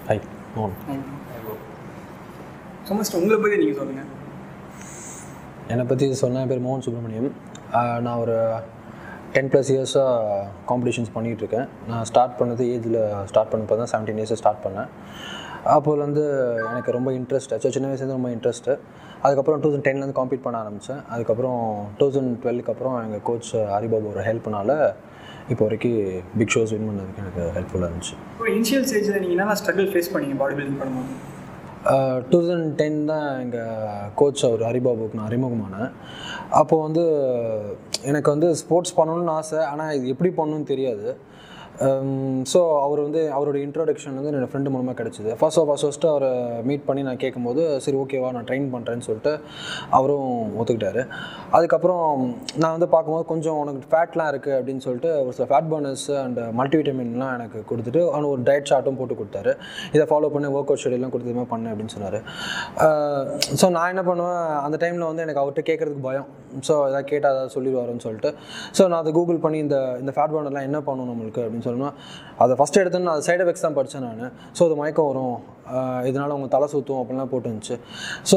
High மோன் so must உங்களை பற்றி நீங்கள் சொல்லுங்கள் என்னை பற்றி சொன்ன என் பேர் மோகன் சுப்ரமணியம் ஆஹ் நான் ஒரு டென் ப்ளஸ் இயர்ஸாக காம்படிஷன்ஸ் பண்ணிகிட்ருக்கேன் நான் ஸ்டார்ட் பண்ணது ஏஜில் ஸ்டார்ட் பண்ணப்போ தான் செவன்டீன் இயர்ஸில் ஸ்டார்ட் பண்ணேன் அப்போலேருந்து எனக்கு ரொம்ப இன்ட்ரெஸ்ட் ஆச்சு சின்ன வயசுலேருந்து ரொம்ப இன்ட்ரெஸ்ட்டு அதுக்கப்புறம் டூ தௌசண்ட் டென்லேருந்து காம்பீட் பண்ண ஆரம்பித்தேன் அதுக்கப்புறம் டூ தௌசண்ட் டுவெல்க்கு அப்புறம் எங்கள் கோச் ஹரிபாபு ஒரு ஹெல்ப்னால இப்போ வரைக்கும் பிக் ஷோஸ் வின் பண்ணதுக்கு எனக்கு ஹெல்ப்ஃபுல்லாக இருந்துச்சு இப்போ இனிஷியல் ஸ்டேஜில் நீங்கள் என்னென்ன ஸ்ட்ரகிள் ஃபேஸ் பண்ணீங்க பாடி பில்டிங் பண்ணும்போது டூ தௌசண்ட் டென் தான் எங்கள் கோச் அவர் ஹரிபாபுக்கு நான் அறிமுகமானேன் அப்போது வந்து எனக்கு வந்து ஸ்போர்ட்ஸ் பண்ணணும்னு ஆசை ஆனால் இது எப்படி பண்ணணும்னு தெரியாது ஸோ அவர் வந்து அவரோட இன்ட்ரோடக்ஷன் வந்து என்னோடய ஃப்ரெண்டு மூலமாக கிடச்சிது ஃபர்ஸ்ட் ஃபர்ஸ்ட் ஃபஸ்ட்டு அவரை மீட் பண்ணி நான் கேட்கும்போது சரி ஓகேவா நான் ட்ரெயின் பண்ணுறேன்னு சொல்லிட்டு அவரும் ஒத்துக்கிட்டாரு அதுக்கப்புறம் நான் வந்து பார்க்கும்போது கொஞ்சம் உனக்கு ஃபேட்லாம் இருக்குது அப்படின்னு சொல்லிட்டு ஒரு சில ஃபேட் பர்னர்ஸ் அண்ட் மல்டிவிட்டமின்லாம் எனக்கு கொடுத்துட்டு அவனு ஒரு டயட் சார்ட்டும் போட்டு கொடுத்தாரு இதை ஃபாலோ பண்ணி ஒர்க் அவுட் ஷெடியூலாம் கொடுத்து இதுமாதிரி பண்ணு அப்படின்னு சொன்னார் ஸோ நான் என்ன பண்ணுவேன் அந்த டைமில் வந்து எனக்கு அவர்கிட்ட கேட்குறதுக்கு பயம் ஸோ எதாவது கேட்டால் ஏதாவது சொல்லிடுவாருன்னு சொல்லிட்டு ஸோ நான் அதை கூகுள் பண்ணி இந்த இந்த ஃபேட் பர்னர்லாம் என்ன பண்ணணும் நம்மளுக்கு அப்படின்னு சொன்னால் அதை ஃபஸ்ட் எடுத்து நான் சைடு எஃபெக்ட்ஸ் தான் படித்தேன் நான் ஸோ அது மயக்கம் வரும் ஆஹ் இதனால உங்கள் தலை சுற்றும் அப்படிலாம் போட்டு இருந்துச்சு ஸோ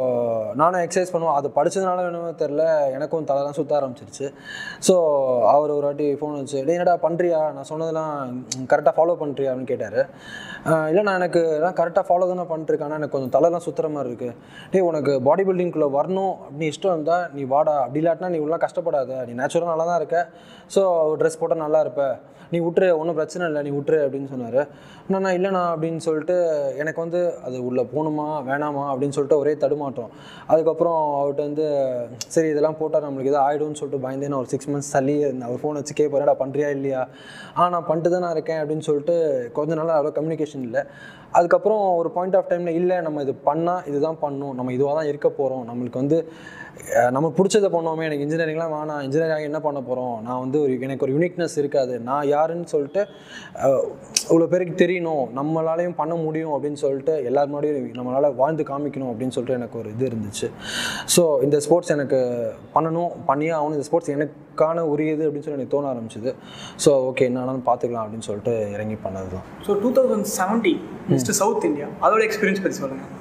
நானும் எக்ஸசைஸ் பண்ணுவேன் அது படித்ததுனால என்னமோ தெரில எனக்கும் தலைலாம் சுற்ற ஆரம்பிச்சிருச்சு ஸோ அவர் ஒரு வாட்டி ஃபோன் வச்சு டேய் என்னடா பண்ணுறியா நான் சொன்னதெல்லாம் கரெக்டாக ஃபாலோ பண்ணுறியா அப்படின்னு கேட்டார் இல்லை நான் எனக்கு நான் கரெக்டாக ஃபாலோ தானே பண்ணிட்டுருக்கேன் ஆனால் எனக்கு கொஞ்சம் தலைலாம் சுற்றுற மாதிரி இருக்குது டேய் உனக்கு பாடி பில்டிங்குள்ளே வரணும் அப்படின்னு இஷ்டம் இருந்தால் நீ வாடா அப்படி இல்லாட்டினா நீ இவ்வளோ கஷ்டப்படாத நீ நேச்சுரலாக நல்லா தான் இருக்க ஸோ ட்ரெஸ் போட்டால் நல்லா இருப்ப நீ விட்டுரு ஒன்றும் பிரச்சனை இல்லை நீ விட்டுரு அப்படின்னு சொன்னார் நான் நான் இல்லைண்ணா அப்படின்னு சொல்லிட்டு எனக்கு வந்து அது உள்ளே போகணுமா வேணாமா அப்படின்னு சொல்லிட்டு ஒரே தடுமாற்றம் அதுக்கப்புறம் அவர்கிட்ட வந்து சரி இதெல்லாம் போட்டால் நம்மளுக்கு எதாவது ஆகிடும்னு சொல்லிட்டு பயந்தே நான் ஒரு சிக்ஸ் மந்த்ஸ் தள்ளி அவர் ஃபோன் வச்சு கேட்பாருடா பண்ணுறியா இல்லையா ஆ நான் பண்ணிட்டு தான் நான் இருக்கேன் அப்படின்னு சொல்லிட்டு கொஞ்ச நாள் அவ்வளோ கம்யூனிகேஷன் இல்லை அதுக்கப்புறம் ஒரு பாயிண்ட் ஆஃப் டைமில் இல்லை நம்ம இது பண்ணால் இதுதான் பண்ணணும் நம்ம இதுவாக தான் இருக்க போகிறோம் நம்மளுக்கு வந்து அஹ், நமக்கு பிடிச்சதை பண்ணோமே எனக்கு இன்ஜினியரிங்லாம் வேணாம் இன்ஜினியரிங் என்ன பண்ண போகிறோம் நான் வந்து ஒரு எனக்கு ஒரு யூனிக்னஸ் இருக்காது நான் யாருன்னு சொல்லிட்டு அஹ், இவ்வளோ பேருக்கு தெரியணும் நம்மளாலையும் பண்ண முடியும் அப்படின்னு சொல்லிட்டு எல்லார் முன்னாடியும் நம்மளால் வாழ்ந்து காமிக்கணும் அப்படின்னு சொல்லிட்டு எனக்கு ஒரு இது இருந்துச்சு ஸோ இந்த ஸ்போர்ட்ஸ் எனக்கு பண்ணணும் பண்ணியே ஆகணும் இந்த ஸ்போர்ட்ஸ் எனக்கான உரியது அப்படின்னு சொல்லி எனக்கு தோண ஆரம்பிச்சுது ஸோ ஓகே என்னன்னாலும் பார்த்துக்கலாம் அப்படின்னு சொல்லிட்டு இறங்கி பண்ணது தான் so two thousand seventeen mister south India அதோட எக்ஸ்பீரியன்ஸ் பற்றி சொல்லுங்கள்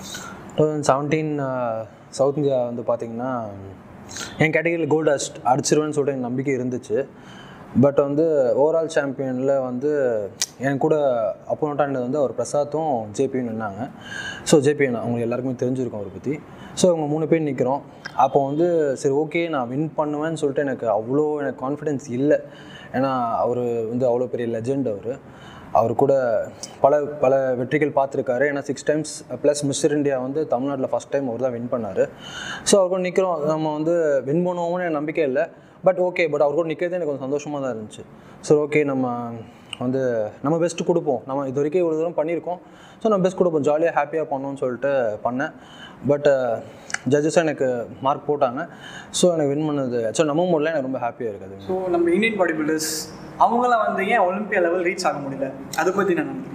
two thousand seventeen south India வந்து பார்த்தீங்கன்னா என் கேட்டகரியில் கோல்டு அடிச் அடிச்சிருவேன்னு சொல்லிட்டு எனக்கு நம்பிக்கை இருந்துச்சு பட் வந்து ஓவரால் சாம்பியனில் வந்து என் கூட அப்போனட்டாக இருந்தது வந்து அவர் பிரசாத்தும் ஜேபியும் நின்னாங்க ஸோ ஜேபி அவங்களுக்கு எல்லாருக்குமே தெரிஞ்சிருக்கும் அவரை பற்றி ஸோ அவங்க மூணு பேர் நிற்கிறோம் அப்போ வந்து சரி ஓகே நான் வின் பண்ணுவேன்னு சொல்லிட்டு எனக்கு அவ்வளோ எனக்கு கான்ஃபிடென்ஸ் இல்லை ஏன்னா அவர் வந்து அவ்வளோ பெரிய லெஜெண்ட் அவர் அவர் கூட பல பல வெற்றிகள் பார்த்துருக்காரு ஏன்னா six times plus mister India வந்து தமிழ்நாட்டில் ஃபஸ்ட் டைம் அவர் தான் வின் பண்ணார் ஸோ அவர் கூட நிற்கிறோம் நம்ம வந்து வின் பண்ணுவோம்னு எனக்கு நம்பிக்கை இல்லை பட் ஓகே பட் அவர் கூட நிற்கிறது எனக்கு கொஞ்சம் சந்தோஷமாக தான் இருந்துச்சு சரி ஓகே நம்ம வந்து நம்ம பெஸ்ட்டு கொடுப்போம் நம்ம இது வரைக்கும் இவ்வளோ தூரம் பண்ணியிருக்கோம் ஸோ நம்ம பெஸ்ட் கொடுப்போம் ஜாலியாக ஹாப்பியாக பண்ணோம்னு சொல்லிட்டு பண்ணேன் பட் ஜட்ஜஸும் எனக்கு மார்க் போட்டாங்க ஸோ எனக்கு வின் பண்ணது ஆக்சுவலாக நம்ம முடியல எனக்கு ரொம்ப ஹாப்பியாக இருக்குது ஸோ நம்ம இந்தியன் பாடி பில்டர்ஸ் அவங்களாம் வந்து ஏன் ஒலிம்பியா லெவல் ரீச் ஆக முடியல அதை பற்றி என்ன நினைக்கிறீங்க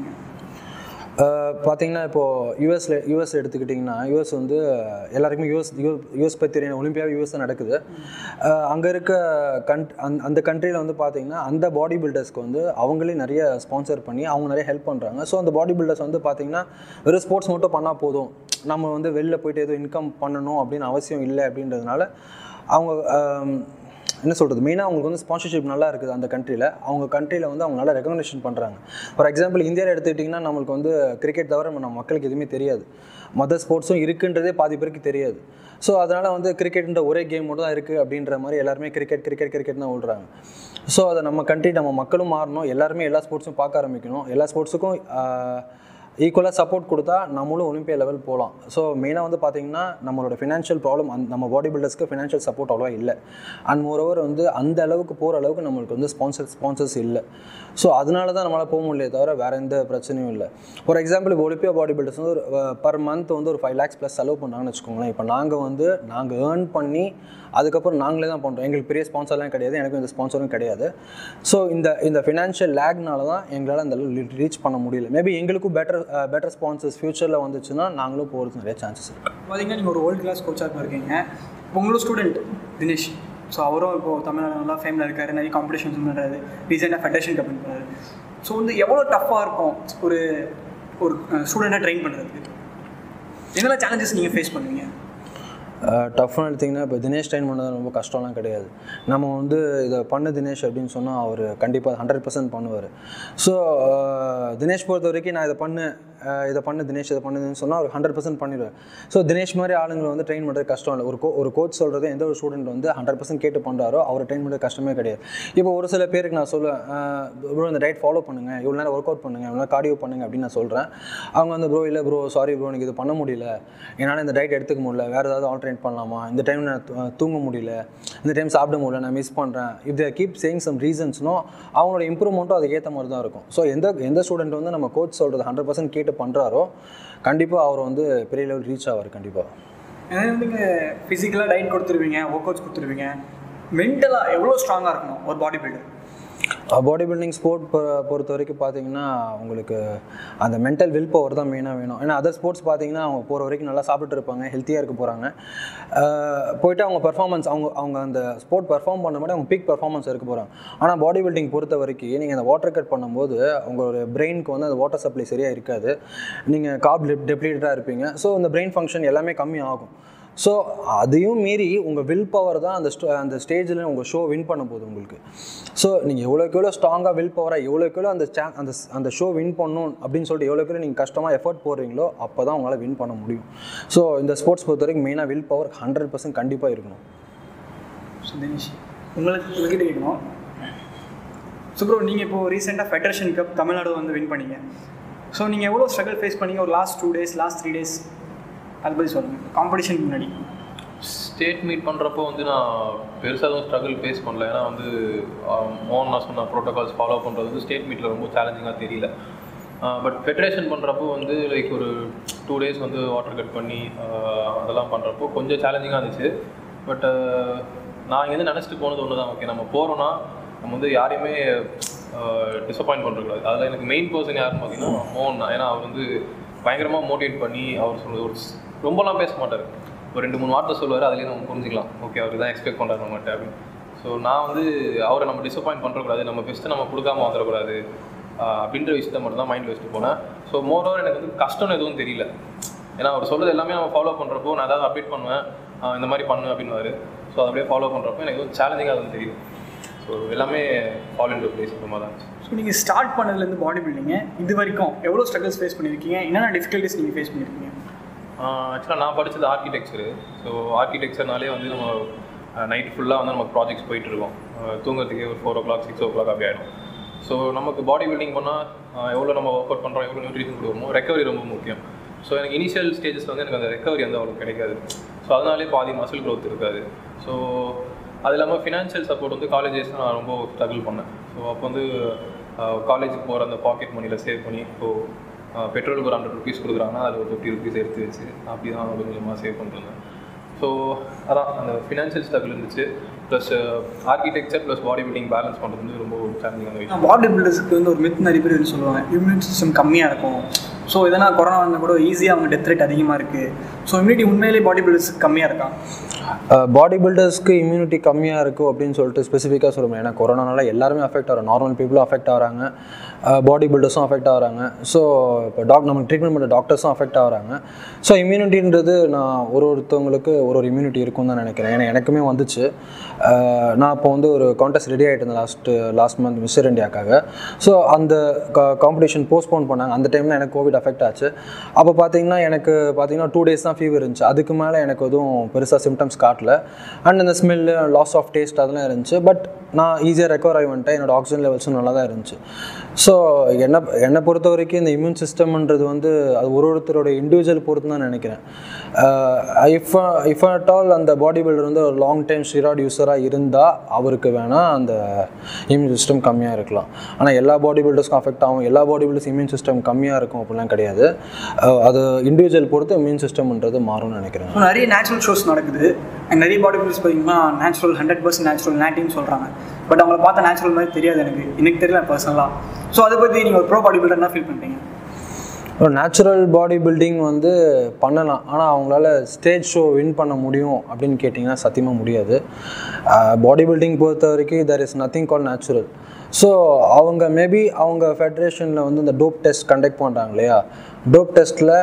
அஹ் பார்த்தீங்கன்னா இப்போது யூஎஸில் யூஎஸ் எடுத்துக்கிட்டிங்கன்னா யூஎஸ் வந்து எல்லாருக்குமே யூஎஸ் யூஎஸ் பற்றி தெரியும் ஒலிம்பியா யூஎஸ் தான் நடக்குது அங்கே இருக்க கண்ட் அந் அந்த கண்ட்ரியில் வந்து பார்த்தீங்கன்னா அந்த பாடி பில்டர்ஸ்க்கு வந்து அவங்களே நிறைய ஸ்பான்சர் பண்ணி அவங்க நிறைய ஹெல்ப் பண்ணுறாங்க ஸோ அந்த பாடி பில்டர்ஸ் வந்து பார்த்தீங்கன்னா வெறும் ஸ்போர்ட்ஸ் மட்டும் பண்ணால் போதும் நம்ம வந்து வெளில போயிட்டு எதுவும் இன்கம் பண்ணணும் அப்படின்னு அவசியம் இல்லை அப்படின்றதுனால அவங்க அஹ், என்ன சொல்கிறது மெயினாக அவங்களுக்கு வந்து ஸ்பான்சர்ஷிப் நல்லா இருக்குது அந்த கண்ட்ரியில் அவங்க கண்ட்ரியில் வந்து அவங்க நல்லா ரெகக்னேஷன் பண்ணுறாங்க ஃபார் எக்ஸாம்பிள் இந்தியாவில் எடுத்துக்கிட்டிங்கன்னா நம்மளுக்கு வந்து கிரிக்கெட் தவிர நம்ம மக்களுக்கு எதுவுமே தெரியாது மற்ற ஸ்போர்ட்ஸும் இருக்குன்றதே பாதி பேருக்கு தெரியாது ஸோ அதனால் வந்து கிரிக்கெட்ன்ற ஒரே கேம் மட்டும் தான் இருக்குது அப்படின்ற மாதிரி எல்லாருமே கிரிக்கெட் கிரிக்கெட் கிரிக்கெட் தான் விடுறாங்க ஸோ அதை நம்ம கண்ட்ரி நம்ம மக்களும் மாறணும் எல்லாருமே எல்லா ஸ்போர்ட்ஸும் பார்க்க ஆரம்பிக்கணும் எல்லா ஸ்போர்ட்ஸுக்கும் ஈக்குவலாக சப்போர்ட் கொடுத்தா நம்மளும் ஒலிம்பியா லெவல் போகலாம் ஸோ மெயினாக வந்து பார்த்தீங்கன்னா நம்மளோட ஃபினான்ஷியல் ப்ராப்ளம் அந் நம்ம பாடி பில்டர்ஸ்க்கு ஃபினான்ஷியல் சப்போர்ட் அவ்வளோவா இல்லை அண்ட் மோரோவர் வந்து அந்த அளவுக்கு போகிற அளவுக்கு நம்மளுக்கு வந்து ஸ்பான்சர் ஸ்பான்சர்ஸ் இல்லை ஸோ அதனால தான் நம்மளால் போக முடியல தவிர வேறு எந்த பிரச்சனையும் இல்லை ஃபார் எக்ஸாம்பிள் இப்போ ஒலிம்பியா பாடி பில்டர்ஸ் வந்து ஒரு பர் மந்த் வந்து ஒரு ஃபைவ் லேக்ஸ் ப்ளஸ் செலவு பண்ணாங்கன்னு வச்சுக்கோங்களேன் இப்போ நாங்கள் வந்து நாங்கள் ஏர்ன் பண்ணி அதுக்கப்புறம் நாங்களே தான் பண்ணுறோம் எங்களுக்கு பெரிய ஸ்பான்சர்லாம் கிடையாது எனக்கும் இந்த ஸ்பான்சரும் கிடையாது ஸோ இந்த இந்த ஃபினான்ஷியல் லேக்னால தான் எங்களால் அந்த அளவு ரீச் பண்ண முடியல மேபி எங்களுக்கும் பெட்டர் பெட்டர் ஸ்பான்சர்ஸ் ஃப்யூச்சரில் வந்துச்சுன்னா நாங்களும் போகிறதுக்கு நிறைய சான்சஸ் இருக்குது பார்த்தீங்கன்னா நீங்கள் ஒரு வேர்ல்டு கிளாஸ் கோச்சாக இருக்கீங்க உங்களோட ஸ்டூடெண்ட் தினேஷ் ஸோ அவரும் இப்போ தமிழ்நாடு நல்லா ஃபேமில் இருக்காரு நிறைய காம்படிஷன்ஸ் பண்ணுறாரு ரீசெண்டாக ஃபெடரேஷன் கப் பண்ணுறாரு ஸோ வந்து எவ்வளோ டஃப்பாக இருக்கும் ஒரு ஒரு ஸ்டூடெண்ட்டாக ட்ரெயின் பண்ணுறதுக்கு என்னெல்லாம் சேலஞ்சஸ் நீங்கள் ஃபேஸ் பண்ணுவீங்க டஃப்னு எடுத்திங்கன்னா இப்போ தினேஷ் ட்ரெயின் பண்ணது ரொம்ப கஷ்டம்லாம் கிடையாது நம்ம வந்து இதை பண்ணு தினேஷ் அப்படின்னு சொன்னால் அவர் கண்டிப்பாக ஹண்ட்ரட் பர்சன்ட் பண்ணுவார் ஸோ தினேஷ் பொறுத்த வரைக்கும் நான் இதை பண்ணு அஹ் இதை பண்ணு தினேஷ் இதை பண்ணுதுன்னு சொன்னால் அவர் ஹண்ட்ரட் பர்சன்ட் பண்ணிடுவார் ஸோ தினேஷ் மாதிரி ஆளுங்களை வந்து ட்ரெயின் பண்ணுறது கஷ்டம் இல்லை ஒரு கோ ஒரு கோச் சொல்கிறது எந்த ஒரு ஸ்டூடெண்ட் வந்து ஹண்ட்ரட் பர்சன்ட் கேட்டு பண்ணுறாரோ அவரை ட்ரெயின் பண்ணுறது கஷ்டமே கிடையாது இப்போ ஒரு சில பேருக்கு நான் சொல்லுவேன் ப்ரோ இந்த டயட் ஃபாலோ பண்ணுங்கள் இவ்வளோ நேரம் ஒர்க் அவுட் பண்ணுங்கள் இவ்வளோ நேரம் கார்டியோ பண்ணுங்க அப்படின்னு நான் சொல்கிறேன் அவங்க வந்து ப்ரோ இல்லை ப்ரோ சாரி ப்ரோ எனக்கு இது பண்ண முடியல என்னால் இந்த டயட் எடுத்துக்க முடியல வேறு ஏதாவது ஆல்டர்னேட் பண்ணலாமா இந்த டைம் நான் தூ- தூங்க முடியல இந்த டைம் சாப்பிட முடியல நான் மிஸ் பண்ணுறேன் if they keep saying some ரீசன்ஸ்னோ அவங்களோட இம்ப்ரூவ்மெண்ட்டும் அதுக்கு ஏற்ற மாதிரி தான் இருக்கும் ஸோ எந்த எந்த ஸ்டூடெண்ட் வந்து நம்ம கோச் சொல்கிறது ஹண்ட்ரட் பர்சன்ட் கேட்டு பண்ணுறாரோ கண்டிப்பாக அவர் வந்து பெரிய லெவல் ரீச் ஆவார் கண்டிப்பாக ஏன்னா நீங்கள் ஃபிசிக்கலாக டயட் கொடுத்துருவீங்க ஒர்க் அவுட்ஸ் கொடுத்துருவீங்க மென்டலாக எவ்வளோ ஸ்ட்ராங்காக இருக்கணும் ஒரு body builder body building sport பொறுத்த வரைக்கும் பார்த்தீங்கன்னா உங்களுக்கு அந்த மென்டல் வில் பவர் தான் மெயினாக வேணும் ஏன்னா அதர் ஸ்போர்ட்ஸ் பார்த்தீங்கன்னா அவங்க போகிற வரைக்கும் நல்லா சாப்பிட்டு இருப்பாங்க ஹெல்த்தியாக இருக்க போகிறாங்க போயிட்டு அவங்க பெர்ஃபார்மன்ஸ் அவங்க அவங்க அந்த ஸ்போர்ட் பெர்ஃபார்ம் பண்ண மாதிரி அவங்க பீக் பெர்ஃபார்மன்ஸ் இருக்க போகிறாங்க ஆனால் பாடி பில்டிங் பொறுத்த வரைக்கும் நீங்கள் அந்த வாட்டர் கட் பண்ணும்போது உங்களோட பிரெயினுக்கு வந்து அந்த வாட்டர் சப்ளை சரியாக இருக்காது நீங்கள் காப் டெப்ளீட்டடாக இருப்பீங்க ஸோ இந்த பிரெயின் ஃபங்க்ஷன் எல்லாமே கம்மி ஆகும் ஸோ அதையும் மீறி உங்கள் வில் பவர் தான் அந்த ஸ்டோ அந்த ஸ்டேஜில் உங்கள் ஷோ வின் பண்ண போகுது உங்களுக்கு ஸோ நீங்கள் எவ்வளோக்கு எவ்வளோ ஸ்ட்ராங்காக வில் பவராக எவ்வளோக்கு எவ்வளோ அந்த சே அந்த அந்த ஷோ வின் பண்ணணும் அப்படின்னு சொல்லிட்டு எவ்வளோக்கு எவ்வளோ நீங்கள் கஷ்டமாக எஃபர்ட் போடுறீங்களோ அப்போ தான் உங்களால் வின் பண்ண முடியும் ஸோ இந்த ஸ்போர்ட்ஸ் பொறுத்த வரைக்கும் மெயினாக வில் பவர் ஹண்ட்ரட் பர்சன்ட் கண்டிப்பாக இருக்கணும் ஸோ தினேஷ் உங்களுக்கு உங்ககிட்ட கேட்கணும் ஸோ ப்ரோ நீங்கள் இப்போ ரீசெண்டாக ஃபெடரேஷன் கப் தமிழ்நாடு வந்து வின் பண்ணீங்க ஸோ நீங்கள் எவ்வளோ ஸ்ட்ரகிள் ஃபேஸ் பண்ணீங்க ஒரு last two days last three days அதை பற்றி சொல்லுங்கள் காம்படிஷனுக்கு முன்னாடி ஸ்டேட் மீட் பண்ணுறப்போ வந்து நான் பெருசாக எதுவும் ஸ்ட்ரகிள் ஃபேஸ் பண்ணல ஏன்னா வந்து ஆஹ், மோகன் நான் சொன்ன ப்ரோட்டோகால்ஸ் ஃபாலோ பண்ணுறது வந்து ஸ்டேட் மீட்டில் ரொம்ப சேலஞ்சிங்காக தெரியல பட் ஃபெடரேஷன் பண்ணுறப்போ வந்து லைக் ஒரு டூ டேஸ் வந்து வாட்டர் கட் பண்ணி ஆஹ், அதெல்லாம் பண்ணுறப்போ கொஞ்சம் சேலஞ்சிங்காக இருந்துச்சு பட் நான் இங்கேருந்து நினச்சிட்டு போனது ஒன்று தான் ஓகே நம்ம போகிறோன்னா நம்ம வந்து யாரையுமே டிசப்பாயின்ட் பண்ணுறக்கூடாது அதில் எனக்கு மெயின் பர்சன் யாருன்னு பார்த்தீங்கன்னா மோகன் தான் ஏன்னா அவர் வந்து பயங்கரமாக மோட்டிவேட் பண்ணி அவர் சொல்றது ஒரு ஸ்- ரொம்பலாம் பேச மாட்டார் ஒரு ரெண்டு மூணு வார்த்தை சொல்லுவார் அதுலேயே நம்ம புரிஞ்சுக்கலாம் ஓகே அவர் தான் எக்ஸ்பெக்ட் பண்ணுறாரு நம்மகிட்ட அப்படின்னு ஸோ நான் வந்து அவரை நம்ம டிசப்பாயின்ட் பண்ணுறக்கூடாது நம்ம பெஸ்ட்டை நம்ம கொடுக்காம வந்துடக்கூடாது ஆஹ் அப்படின்ற விஷயத்த மட்டும் தான் மைண்ட் வச்சுட்டு போனேன் ஸோ மோரோவர் எனக்கு வந்து கஷ்டம்னு எதுவும் தெரியல ஏன்னா அவர் சொல்கிறது எல்லாமே நம்ம ஃபாலோ பண்ணுறப்போ நான் ஏதாவது அப்டேட் பண்ணுவேன் ஆஹ் இந்த மாதிரி பண்ணு அப்படின்னுவாரு ஸோ அதை அப்படியே ஃபாலோ பண்ணுறப்போ எனக்கு எதுவும் சேலஞ்சிங்காக எதுவும் தெரியும் ஸோ எல்லாமே ஃபாலோ இன் பிளேஸ் இந்த மாதிரி தான் இருந்துச்சு ஸோ நீங்கள் ஸ்டார்ட் பண்ணதுலேருந்து பாடி பில்டிங்க இது வரைக்கும் எவ்வளோ ஸ்ட்ரகிள்ஸ் ஃபேஸ் பண்ணியிருக்கீங்க என்னென்ன டிஃபிகல்ட்டிஸ் நீங்கள் ஃபேஸ் பண்ணியிருக்கீங்க ஆக்சுவலாக நான் படித்தது ஆர்கிடெக்சரு ஸோ ஆர்கிடெக்சர்னாலே வந்து நம்ம நைட் ஃபுல்லாக வந்து நமக்கு ப்ராஜெக்ட்ஸ் போயிட்டு இருக்கோம் அஹ் தூங்குறதுக்கே ஒரு four o'clock six o'clock அப்படி ஆகிடும் ஸோ நமக்கு பாடி பில்டிங் பண்ணால் எவ்வளோ நம்ம ஒர்க் அவுட் பண்ணுறோம் எவ்வளோ நியூட்ரிஷன் கொடுக்குறோமோ ரெக்கவரி ரொம்ப முக்கியம் ஸோ எனக்கு இனிஷியல் ஸ்டேஜஸ் வந்து எனக்கு அந்த ரெக்கவரி வந்து அவ்வளோ கிடைக்காது ஸோ அதனாலே பாதி மசில் growth இருக்காது ஸோ அது இல்லாமல் ஃபினான்ஷியல் சப்போர்ட் வந்து காலேஜஸ் நான் ரொம்ப ஸ்ட்ரகிள் பண்ணேன் ஸோ அப்போ வந்து காலேஜுக்கு போகிற அந்த பாக்கெட் மணியில் சேவ் பண்ணி இப்போது பெட்ரோலுக்கு ஒரு ஹண்ட்ரட் ருபீஸ் கொடுக்குறாங்கன்னா அதில் ஒரு ஃபிஃப்டி ருபீஸ் எடுத்து வச்சு அப்படி தான் கொஞ்சம் கொஞ்சமாக சேவ் பண்ணிருந்தேன் ஸோ அதான் அந்த ஃபினான்ஷியல் ஸ்ட்ரகிள் இருந்துச்சு plus architecture plus body building balance பண்ணுறது வந்து ரொம்ப சேலஞ்சிங்கான விஷயம் பாடி பில்டர்ஸ்க்கு வந்து ஒரு மித் நிறைய பேர் என்ன சொல்லுவாங்க இம்யூன் சிஸ்டம் கம்மியாக இருக்கும் ஸோ எதனா கொரோனா வந்தால் கூட ஈஸியாக அவங்க டெத் ரேட் அதிகமாக இருக்குது ஸோ இம்யூனிட்டி உண்மையிலேயே பாடி பில்டர்ஸ்க்கு கம்மியாக இருக்கா பாடி பில்டர்ஸ்க்கு இம்யூனிட்டி கம்மியாக இருக்கும் அப்படின்னு சொல்லிட்டு ஸ்பெசிஃபிக்காக சொல்ல முடியாது ஏன்னா கொரோனானால எல்லாருமே அஃபெக்ட் ஆகிறாங்க நார்மல் பீப்புளும் அஃபெக்ட் ஆகிறாங்க பாடி பில்டர்ஸும் அஃபெக்ட் ஆகிறாங்க ஸோ இப்போ டாக் நமக்கு ட்ரீட்மெண்ட் பண்ணுற டாக்டர்ஸும் அஃபெக்ட் ஆகிறாங்க ஸோ இம்யூனிட்டின்றது நான் ஒரு ஒருத்தவங்களுக்கு ஒரு ஒரு இம்யூனிட்டி இருக்கும்னு தான் நினைக்கிறேன் ஏன்னா எனக்குமே வந்துச்சு அஹ் நான் இப்போ வந்து ஒரு கான்டெஸ்ட் ரெடி ஆகிட்டு இருந்தேன் லாஸ்ட்டு லாஸ்ட் மந்த் மிஸ்டர் இந்தியாக்காக ஸோ அந்த காம்படிஷன் போஸ்ட்போன் பண்ணாங்க அந்த டைமில் எனக்கு கோவிட் அஃபெக்ட் ஆச்சு அப்போ பார்த்தீங்கன்னா எனக்கு பார்த்தீங்கன்னா டூ டேஸ் தான் ஃபீவர் இருந்துச்சு அதுக்கு மேலே எனக்கு எதுவும் பெருசாக சிம்டம்ஸ் காட்டல அண்ட் இந்த ஸ்மெல்லு லாஸ் ஆஃப் டேஸ்ட் அதெல்லாம் இருந்துச்சு பட் நான் ஈஸியாக ரெக்கவர் ஆகி வந்துட்டேன் என்னோட ஆக்சிஜன் லெவல்ஸும் நல்லா தான் இருந்துச்சு ஸோ என்னை என்னை பொறுத்த வரைக்கும் இந்த இம்யூன் சிஸ்டம்ன்றது வந்து அது ஒரு ஒருத்தரோட இண்டிவிஜுவல் பொறுத்து தான் நினைக்கிறேன் இஃப் இஃப் அட் ஆல் அந்த பாடி பில்டர் வந்து ஒரு லாங் டைம் ஸ்டீராய்டு யூஸராக இருந்தால் அவருக்கு வேணால் அந்த இம்யூன் சிஸ்டம் கம்மியாக இருக்கலாம் ஆனால் எல்லா பாடி பில்டர்ஸ்க்கும் அஃபெக்ட் ஆகும் எல்லா பாடி பில்டர்ஸ் இம்யூன் சிஸ்டம் கம்மியாக இருக்கும் அப்படிலாம் கிடையாது அஹ் அது இண்டிவிஜுவல் பொறுத்து இம்யூன் சிஸ்டம்ன்றது மாறும்னு நினைக்கிறேன் ஸோ நிறைய நேச்சுரல் ஷோஸ் நடக்குது and நிறைய பாடி பில்டர்ஸ் பார்த்தீங்கன்னா நேச்சுரல் ஹண்ட்ரட் பர்சன்ட் நேச்சுரல் நேட்டின்னு சொல்கிறாங்க பட் அவங்கள பார்த்தா நேச்சுரல் மாதிரி தெரியாது எனக்கு எனக்கு தெரியல பர்சனலாக ஸோ அதை பற்றி நீங்கள் ஒரு ப்ரோ பாடி பில்டர் என்ன ஃபீல் பண்ணுறீங்க ஒரு நேச்சுரல் பாடி பில்டிங் வந்து பண்ணலாம் ஆனால் அவங்களால ஸ்டேஜ் ஷோ வின் பண்ண முடியும் அப்படின்னு கேட்டிங்கன்னா சத்தியமாக முடியாது பாடி பில்டிங் பொறுத்த வரைக்கும் there is nothing call natural so அவங்க மேபி அவங்க ஃபெடரேஷனில் வந்து இந்த டோப் டெஸ்ட் கண்டக்ட் பண்ணுறாங்க இல்லையா டோப் டெஸ்ட்டில்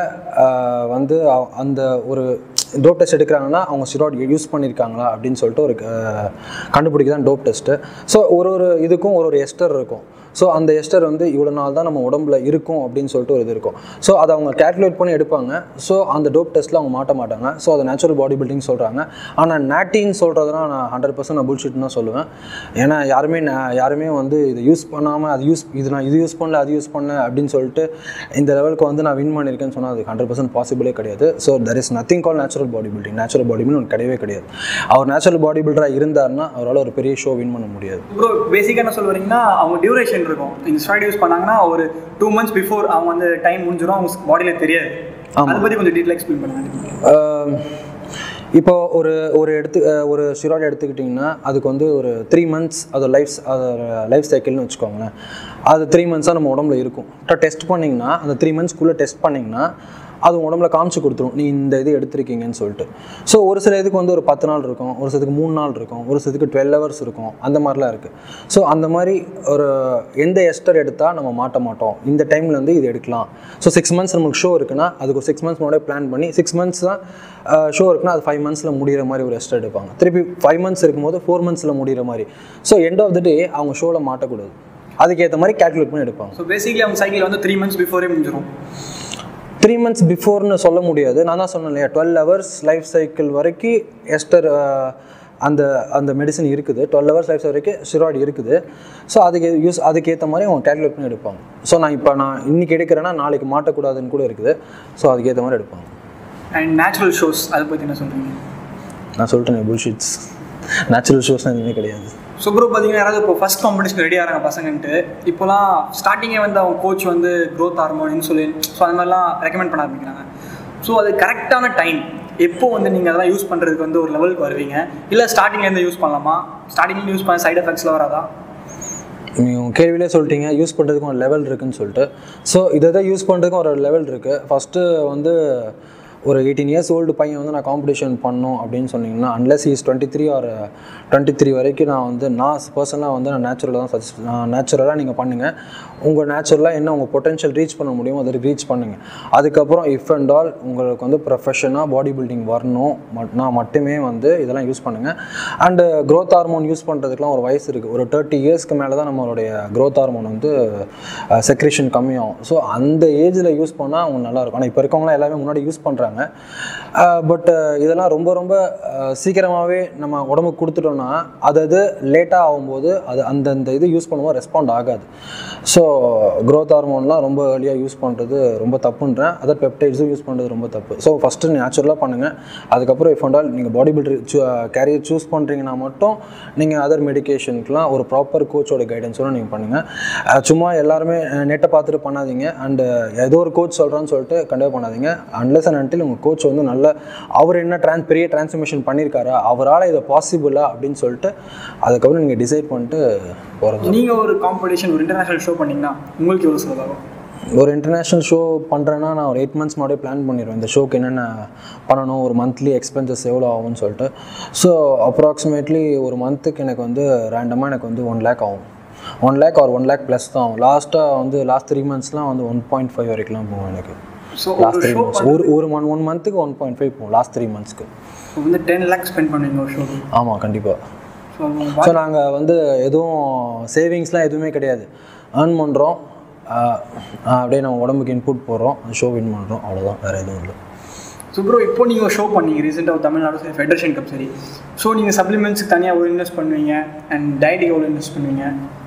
வந்து அவ- அந்த ஒரு டோப் டெஸ்ட் எடுக்கிறாங்கன்னா அவங்க ஸ்டிராய்ட் யூஸ் பண்ணியிருக்காங்களா அப்படின்னு சொல்லிட்டு ஒரு அஹ், கண்டுபிடிக்க தான் டோப் டெஸ்ட்டு ஸோ ஒரு ஒரு இதுக்கும் ஒரு ஒரு எஸ்டர் இருக்கும் ஸோ அந்த எஸ்டர் வந்து இவ்வளோ நாள் தான் நம்ம உடம்புல இருக்கும் அப்படின்னு சொல்லிட்டு ஒரு இது இருக்கும் ஸோ அதை அவங்க கேல்குலேட் பண்ணி எடுப்பாங்க ஸோ அந்த டோப் டெஸ்ட்டில் அவங்க மாட்ட மாட்டாங்க ஸோ அதை நேச்சுரல் பாடி பில்டிங் சொல்கிறாங்க ஆனால் நாட்டின்னு சொல்கிறதுனா நான் ஹண்ட்ரட் பர்சன்ட் நான் புல்ஷிட்னு தான் சொல்லுவேன் ஏன்னா யாருமே நா- யாருமே வந்து இதை யூஸ் பண்ணாமல் அது யூஸ் இது நான் இது யூஸ் பண்ணல அது யூஸ் பண்ணல அப்படின்னு சொல்லிட்டு இந்த லெவலுக்கு வந்து நான் வின் பண்ணியிருக்கேன்னு சொன்னால் அது ஹண்ட்ரட் பர்சன்ட் பாசிபிளே கிடையாது so there is nothing call natural body building natural body building ஒன்று கிடையவே கிடையாது அவர் நேச்சுரல் பாடி பில்டராக இருந்தாருன்னா அவரால் ஒரு பெரிய ஷோ வின் பண்ண முடியாது ப்ரோ பேசிக்காக என்ன சொல்ல வரீங்கன்னா அவங்க டியூரேஷன் இருக்கும் இந்த ஸ்டாய்ட் யூஸ் பண்ணாங்கன்னா ஒரு டூ மந்த்ஸ் பிஃபோர் அவங்க வந்து டைம் முடிஞ்சிடும் அவங்க பாடியில் தெரியாது அதை பற்றி கொஞ்சம் டீட்டெயில் எக்ஸ்பிளைன் பண்ணுங்க ஆம், இப்போ ஒரு ஒரு எடுத்து அஹ், ஒரு ஸ்டிராய்டு எடுத்துக்கிட்டிங்கன்னா அதுக்கு வந்து ஒரு த்ரீ மந்த்ஸ் அது லைஃப் அது லைஃப் சைக்கிள்னு வச்சுக்கோங்களேன் அது த்ரீ மந்த்ஸாக நம்ம உடம்புல இருக்கும் டெஸ்ட் பண்ணிங்கன்னா அந்த த்ரீ மந்த்ஸ்க்குள்ளே டெஸ்ட் பண்ணிங்கன்னா அது உங்க உடம்புல காமிச்சு கொடுத்துரும் நீ இந்த இது எடுத்திருக்கீங்கன்னு சொல்லிட்டு ஸோ ஒரு சில இதுக்கு வந்து ஒரு பத்து நாள் இருக்கும் ஒரு சிலதுக்கு மூணு நாள் இருக்கும் ஒரு சிலதுக்கு டுவெல் ஹவர்ஸ் இருக்கும் அந்த மாதிரிலாம் இருக்குது ஸோ அந்த மாதிரி ஒரு எந்த எஸ்டர் எடுத்தால் நம்ம மாட்ட மாட்டோம் இந்த டைமில் வந்து இது எடுக்கலாம் ஸோ சிக்ஸ் மந்த்ஸ் நமக்கு ஷோ இருக்குன்னா அதுக்கு சிக்ஸ் மந்த்ஸ் முன்னாடியே பிளான் பண்ணி சிக்ஸ் மந்த்ஸ் தான் ஷோ இருக்குன்னா அது ஃபைவ் மந்த்ஸில் முடிகிற மாதிரி ஒரு எஸ்டர் எடுப்பாங்க திருப்பி ஃபைவ் மந்த்ஸ் இருக்கும்போது ஃபோர் மந்த்ஸில் முடிகிற மாதிரி so end of the day அவங்க ஷோவில் மாட்டக்கூடாது அதுக்கேற்ற மாதிரி கேல்குலேட் பண்ணி எடுப்பாங்க ஸோ பேசிக்கலி அவங்க சைக்கிள் வந்து த்ரீ மந்த்ஸ் பிஃபோரே முடிஞ்சிடும் த்ரீ மந்த்ஸ் பிஃபோர்னு சொல்ல முடியாது நான் தான் சொன்னேன் இல்லையா டுவெல் ஹவர்ஸ் லைஃப் சைக்கிள் வரைக்கும் எஸ்டர் அந்த அந்த மெடிசன் இருக்குது டுவெல் ஹவர்ஸ் லைஃப் வரைக்கும் ஸ்டிராய்டு இருக்குது ஸோ அதுக்கு யூஸ் அதுக்கேற்ற மாதிரி அவங்க கேல்குலேட் பண்ணி எடுப்பாங்க ஸோ நான் இப்போ நான் இன்னைக்கு எடுக்கிறேன்னா நாளைக்கு மாட்டக்கூடாதுன்னு கூட இருக்குது ஸோ அதுக்கேற்ற மாதிரி எடுப்பாங்க அண்ட் நேச்சுரல் ஷோஸ் அதை பற்றி என்ன சொல்கிறீங்க நான் சொல்லிட்டேன் புல்ஷீட்ஸ் நேச்சுரல் ஷோஸ்லாம் எதுவுமே கிடையாது ஸோ ப்ரோ பார்த்தீங்கன்னா யாராவது இப்போ ஃபஸ்ட் காம்படிஷன் ரெடி ஆகிறாங்க பசங்கன்ட்டு இப்போலாம் ஸ்டார்டிங்கே வந்து அவங்க கோச் வந்து க்ரோத் ஹார்மோன் இன்சுலின் ஸோ அந்த மாதிரிலாம் ரெக்கமெண்ட் பண்ண ஆரம்பிக்கிறாங்க ஸோ அது கரெக்டான டைம் எப்போ வந்து நீங்கள் அதெல்லாம் யூஸ் பண்ணுறதுக்கு வந்து ஒரு லெவலுக்கு வருவீங்க இல்லை ஸ்டார்டிங்லேருந்து யூஸ் பண்ணலாமா ஸ்டார்டிங்லேருந்து யூஸ் பண்ண சைடு எஃபெக்ட்ஸ்லாம் வராதா நீங்கள் உங்கள் கேள்வியிலே சொல்லிட்டீங்க யூஸ் பண்ணுறதுக்கும் ஒரு லெவல் இருக்குன்னு சொல்லிட்டு ஸோ இதை தான் யூஸ் பண்ணுறதுக்கும் ஒரு லெவல் இருக்குது ஃபஸ்ட்டு வந்து ஒரு எயிட்டீன் இயர்ஸ் ஓல்டு பையன் வந்து நான் காம்படிஷன் பண்ணோம் அப்படின்னு சொன்னீங்கன்னா unless is twenty three or twenty three வரைக்கும் நான் வந்து நான் பர்சனலாக வந்து நான் நேச்சுரலாக தான் சஜஸ்ட் நேச்சுரலாக நீங்கள் பண்ணுங்கள் உங்கள் நேச்சுரலாக என்ன உங்கள் பொட்டன்ஷியல் ரீச் பண்ண முடியுமோ அதை ரீச் பண்ணுங்கள் அதுக்கப்புறம் இஃப் அண்ட் ஆல் உங்களுக்கு வந்து ப்ரொஃபஷனாக பாடி பில்டிங் வரணும் மட்னா மட்டுமே வந்து இதெல்லாம் யூஸ் பண்ணுங்கள் அண்டு growth ஹார்மோன் யூஸ் பண்ணுறதுக்குலாம் ஒரு வயசு இருக்குது ஒரு தேர்ட்டி இயர்ஸ்க்கு மேலே தான் நம்மளுடைய growth ஹார்மோன் வந்து செக்ரேஷன் கம்மியாகும் ஸோ அந்த ஏஜில் யூஸ் பண்ணால் அவங்க நல்லாயிருக்கும் ஆனால் இப்போ இருக்கவங்களாம் எல்லாமே முன்னாடி யூஸ் பண்ணுறாங்க பட் இதெல்லாம் ரொம்ப ரொம்ப சீக்கிரமாகவே நம்ம உடம்புக்கு கொடுத்துட்டோம்னா அது அது லேட்டாக ஆகும்போது அது அந்தந்த இது யூஸ் பண்ணும்போது ரெஸ்பாண்ட் ஆகாது ஸோ growth ஹார்மோன்லாம் ரொம்ப ஏர்லியாக யூஸ் பண்ணுறது ரொம்ப தப்புன்றேன் அதர் பெப்டைட்ஸும் யூஸ் பண்ணுறது ரொம்ப தப்பு ஸோ ஃபஸ்ட்டு நேச்சுரலாக பண்ணுங்கள் அதுக்கப்புறம் இஃப் அண்ட் ஆல் நீங்கள் பாடி பில்டர் கேரியர் சூஸ் பண்ணுறீங்கன்னா மட்டும் நீங்கள் அதர் மெடிகேஷனுக்குலாம் ஒரு ப்ராப்பர் கோச்சோட கைடன்ஸோட நீங்கள் பண்ணுங்கள் சும்மா எல்லாருமே நெட்டை பார்த்துட்டு பண்ணாதீங்க அண்டு ஏதோ ஒரு கோச் சொல்கிறான்னு சொல்லிட்டு கண்டிப்பாக பண்ணாதீங்க அன்லெஸ் அண்ட் அன்டில் உங்கள் கோச் வந்து நல்ல அவர் என்ன ட்ரான்ஸ் பெரிய டிரான்ஸ்ஃபர்மேஷன் பண்ணியிருக்காரா அவரால் இதை பாசிபிளா அப்படின்னு சொல்லிட்டு அதுக்கப்புறம் நீங்கள் டிசைட் பண்ணிட்டு போகிறது நீங்கள் ஒரு காம்படிஷன் ஒரு இன்டர்நேஷனல் ஷோ பண்ணீங்கன்னா உங்களுக்கு எவ்வளோ செலவாகும் ஒரு இன்டர்நேஷ்னல் ஷோ பண்ணுறேன்னா நான் ஒரு எயிட் மந்த்ஸ் முன்னாடியே பிளான் பண்ணிடுவேன் இந்த ஷோக்கு என்னென்ன பண்ணணும் ஒரு மந்த்லி எக்ஸ்பென்சஸ் எவ்வளோ ஆகும்னு சொல்லிட்டு ஸோ அப்ராக்சிமேட்லி ஒரு மந்த்துக்கு எனக்கு வந்து ரேண்டமாக எனக்கு வந்து ஒன் லேக் ஆகும் one lakh or one lakh plus தான் ஆகும் லாஸ்ட்டாக வந்து லாஸ்ட் த்ரீ மந்த்ஸ்லாம் வந்து ஒன் பாயிண்ட் ஃபைவ் வரைக்கும்லாம் போகும் எனக்கு ஸோ லாஸ்ட் ஒரு த்ரீ ஷோ மந்த்ஸ் ஒரு ஒரு ஒன் ஒன் மந்த்துக்கு ஒன் பாயிண்ட் ஃபைவ் போகும் லாஸ்ட் த்ரீ மந்த்ஸ்க்கு வந்து டென் லேக்ஸ் ஸ்பெண்ட் பண்ணுவீங்க ஒரு ஷோ ஆமாம் கண்டிப்பாக ஸோ ஸோ நாங்கள் வந்து எதுவும் சேவிங்ஸ்லாம் எதுவுமே கிடையாது ஏர்ன் பண்ணுறோம் அப்படியே நம்ம உடம்புக்கு இன்புட் போடுறோம் ஷோ வின் பண்ணுறோம் அவ்வளோதான் வேறு எதுவும் இல்லை ஸோ ப்ரோ இப்போ நீங்கள் ஒரு ஷோ பண்ணீங்க ரீசெண்டாக தமிழ்நாடு சரி ஃபெடரேஷன் கப் சரி ஸோ நீங்கள் சப்ளிமெண்ட்ஸ்க்கு தனியாக எவ்வளோ இன்வெஸ்ட் பண்ணுவீங்க அண்ட் டயட்டுக்கு எவ்வளோ இன்வெஸ்ட் பண்ணுவீங்க